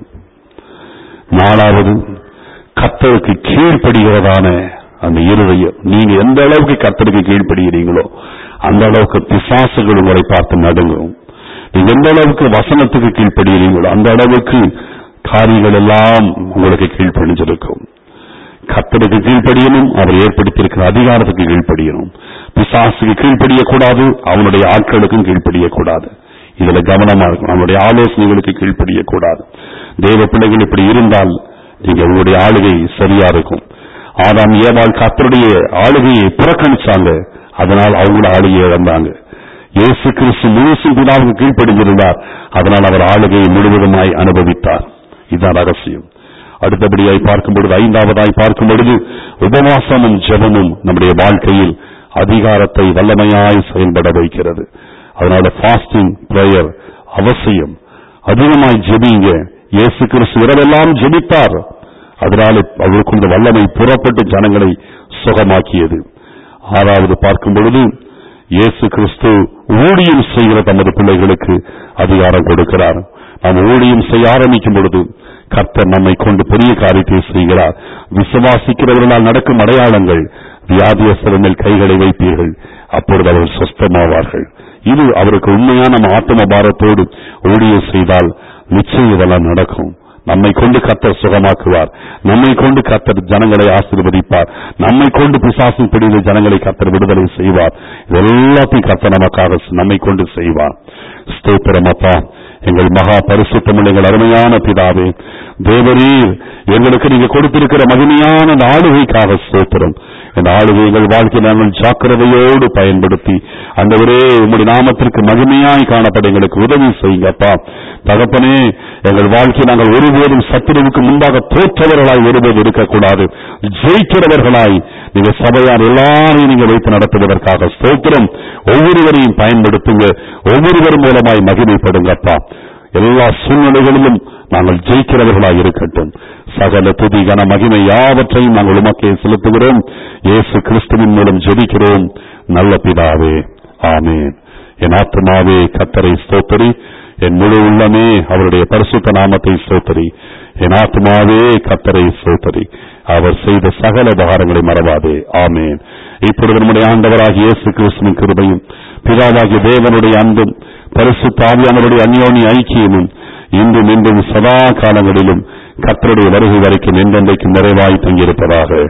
[SPEAKER 1] நாலாவது கத்தருக்கு கீழ்ப்படுகிறதான அந்த இருதயம் நீங்க எந்த அளவுக்கு கத்தருக்கு கீழ்ப்படுகிறீங்களோ அந்த அளவுக்கு பிசாசுகள் உங்களை பார்த்து நடுங்கும் நீங்க எந்த அளவுக்கு வசனத்துக்கு கீழ்ப்படுகிறீங்களோ அந்த அளவுக்கு காரியங்கள் எல்லாம் உங்களுக்கு கீழ்ப்பணிஞ்சிருக்கும் கத்தருக்கு கீழ்ப்படியணும் அவர் ஏற்படுத்தியிருக்கிற அதிகாரத்துக்கு கீழ்ப்படியணும் பிசாசுக்கு கீழ்ப்படியக்கூடாது அவனுடைய ஆட்களுக்கும் கீழ்ப்படியக்கூடாது இதுல கவனமா இருக்கும் அவனுடைய ஆலோசனைகளுக்கு கீழ்ப்படியக்கூடாது தேவ பிள்ளைகள் இப்படி இருந்தால் நீங்க உங்களுடைய ஆளுகை சரியா இருக்கும் ஆதாம் ஏவாள் கத்தருடைய ஆளுகையை புறக்கணிச்சாங்க அதனால் அவங்களோட ஆளுகையை இழந்தாங்க இயேசு கிறிஸ்து முழுசும் பிதாவுக்கு கீழ்ப்படிஞ்சிருந்தார் அதனால் அவர் ஆளுகையை முழுவதுமாய் அனுபவித்தார் இதுதான் ரகசியம் அடுத்தபடியாய் பார்க்கும் பொழுது ஐந்தாவதாய் பார்க்கும் பொழுது உபவாசமும் ஜெபமும் நம்முடைய வாழ்க்கையில் அதிகாரத்தை வல்லமையாய் செயல்பட வைக்கிறது அதனால ஃபாஸ்டிங் பிரேயர் அவசியம் அதிகமாய் ஜெபிங்க இயேசு கிறிஸ்து இரவெல்லாம் ஜெபித்தார் அதனால அவருக்கு இந்த வல்லமை புறப்பட்டு ஜனங்களை சுகமாக்கியது ஆறாவது பார்க்கும் பொழுது இயேசு கிறிஸ்து ஊழியம் செய்கிற தமது பிள்ளைகளுக்கு அதிகாரம் கொடுக்கிறார் நாம் ஊழியம் செய்ய ஆரம்பிக்கும் பொழுது கர்த்தர் நம்மை கொண்டு பெரிய காரியத்தை செய்கிறார் விசுவாசிக்கிறவர்களால் நடக்கும் அடையாளங்கள் வியாதியஸ்தர் மேல் கைகளை வைப்பீர்கள் அப்பொழுது அவர்கள் சொஸ்தமாவார்கள் இது அவருக்கு உண்மையான ஆத்ம பாரத்தோடு ஊழியம் செய்தால் நிச்சயம் இதெல்லாம் நடக்கும் நம்மை கொண்டு கத்தர் சுகமாக்குவார் நம்மை கொண்டு கத்தர் ஜனங்களை ஆசீர்வதிப்பார் நம்மை கொண்டு பிசாசின் பிடிவில் ஜனங்களை கத்தர் விடுதலை செய்வார் இது எல்லாத்தையும் கத்தர் நமக்காக நம்மை கொண்டு செய்வார் ஸ்தோத்திரம் அப்பா எங்கள் மகா பரிசுத்தமுள்ள எங்கள் அருமையான பிதாவே தேவரீர் எங்களுக்கு நீங்க கொடுத்திருக்கிற மகிமையான அந்த ஆளுகைக்காக ஸ்தோத்திரம் இந்த ஆளுகை எங்கள் வாழ்க்கை நாங்கள் ஜாக்கிரதையோடு பயன்படுத்தி அந்தவரே உம்முடைய நாமத்திற்கு மகிமையாய் காணப்பட எங்களுக்கு உதவி செய்யுங்க அப்பா தகப்பனே எங்கள் வாழ்க்கை நாங்கள் ஒருபோதும் சத்துருவுக்கு முன்பாக தோற்றவர்களாய் ஒருபோது இருக்கக்கூடாது ஜெயிக்கிறவர்களாய் நீங்க சபையார் எல்லாரையும் நீங்க வைத்து நடத்துவதற்காக ஸ்தோத்திரம் ஒவ்வொருவரையும் பயன்படுத்துங்க ஒவ்வொருவர் மூலமாய் மகிமைப்படுங்கப்பா எல்லா சூழ்நிலைகளிலும் நாங்கள் ஜெயிக்கிறவர்களாய் இருக்கட்டும் சகல துதி கன மகிமை யாவற்றையும் நாங்கள் உமக்கே செலுத்துகிறோம் இயேசு கிறிஸ்துவின் மூலம் ஜெபிக்கிறோம் நல்ல பிதாவே ஆமேன் என் ஆத்மாவே கத்தரை ஸ்தோத்தரி என் முழு உள்ளமே அவருடைய பரிசுத்த நாமத்தை ஸ்தோத்தரி என் ஆத்மாவே கத்தரை ஸ்தோத்தரி அவர் செய்த சகல உபகாரங்களை மறவாதே ஆமேன் இப்பொழுது நம்முடைய ஆண்டவராகிய இயேசு கிறிஸ்துவின் கிருபையும் பிதாவாகிய தேவனுடைய அன்பும் பரிசுத்த ஆவியானவருடைய அந்யோனி ஐக்கியமும் இன்றும் இன்றும் சதா காலங்களிலும் கர்த்தருடைய வருகை வரைக்கும் என்றென்றைக்கும் நிறைவாய் தங்கியிருப்பதாக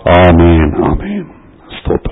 [SPEAKER 1] ஆமென் ஆமென்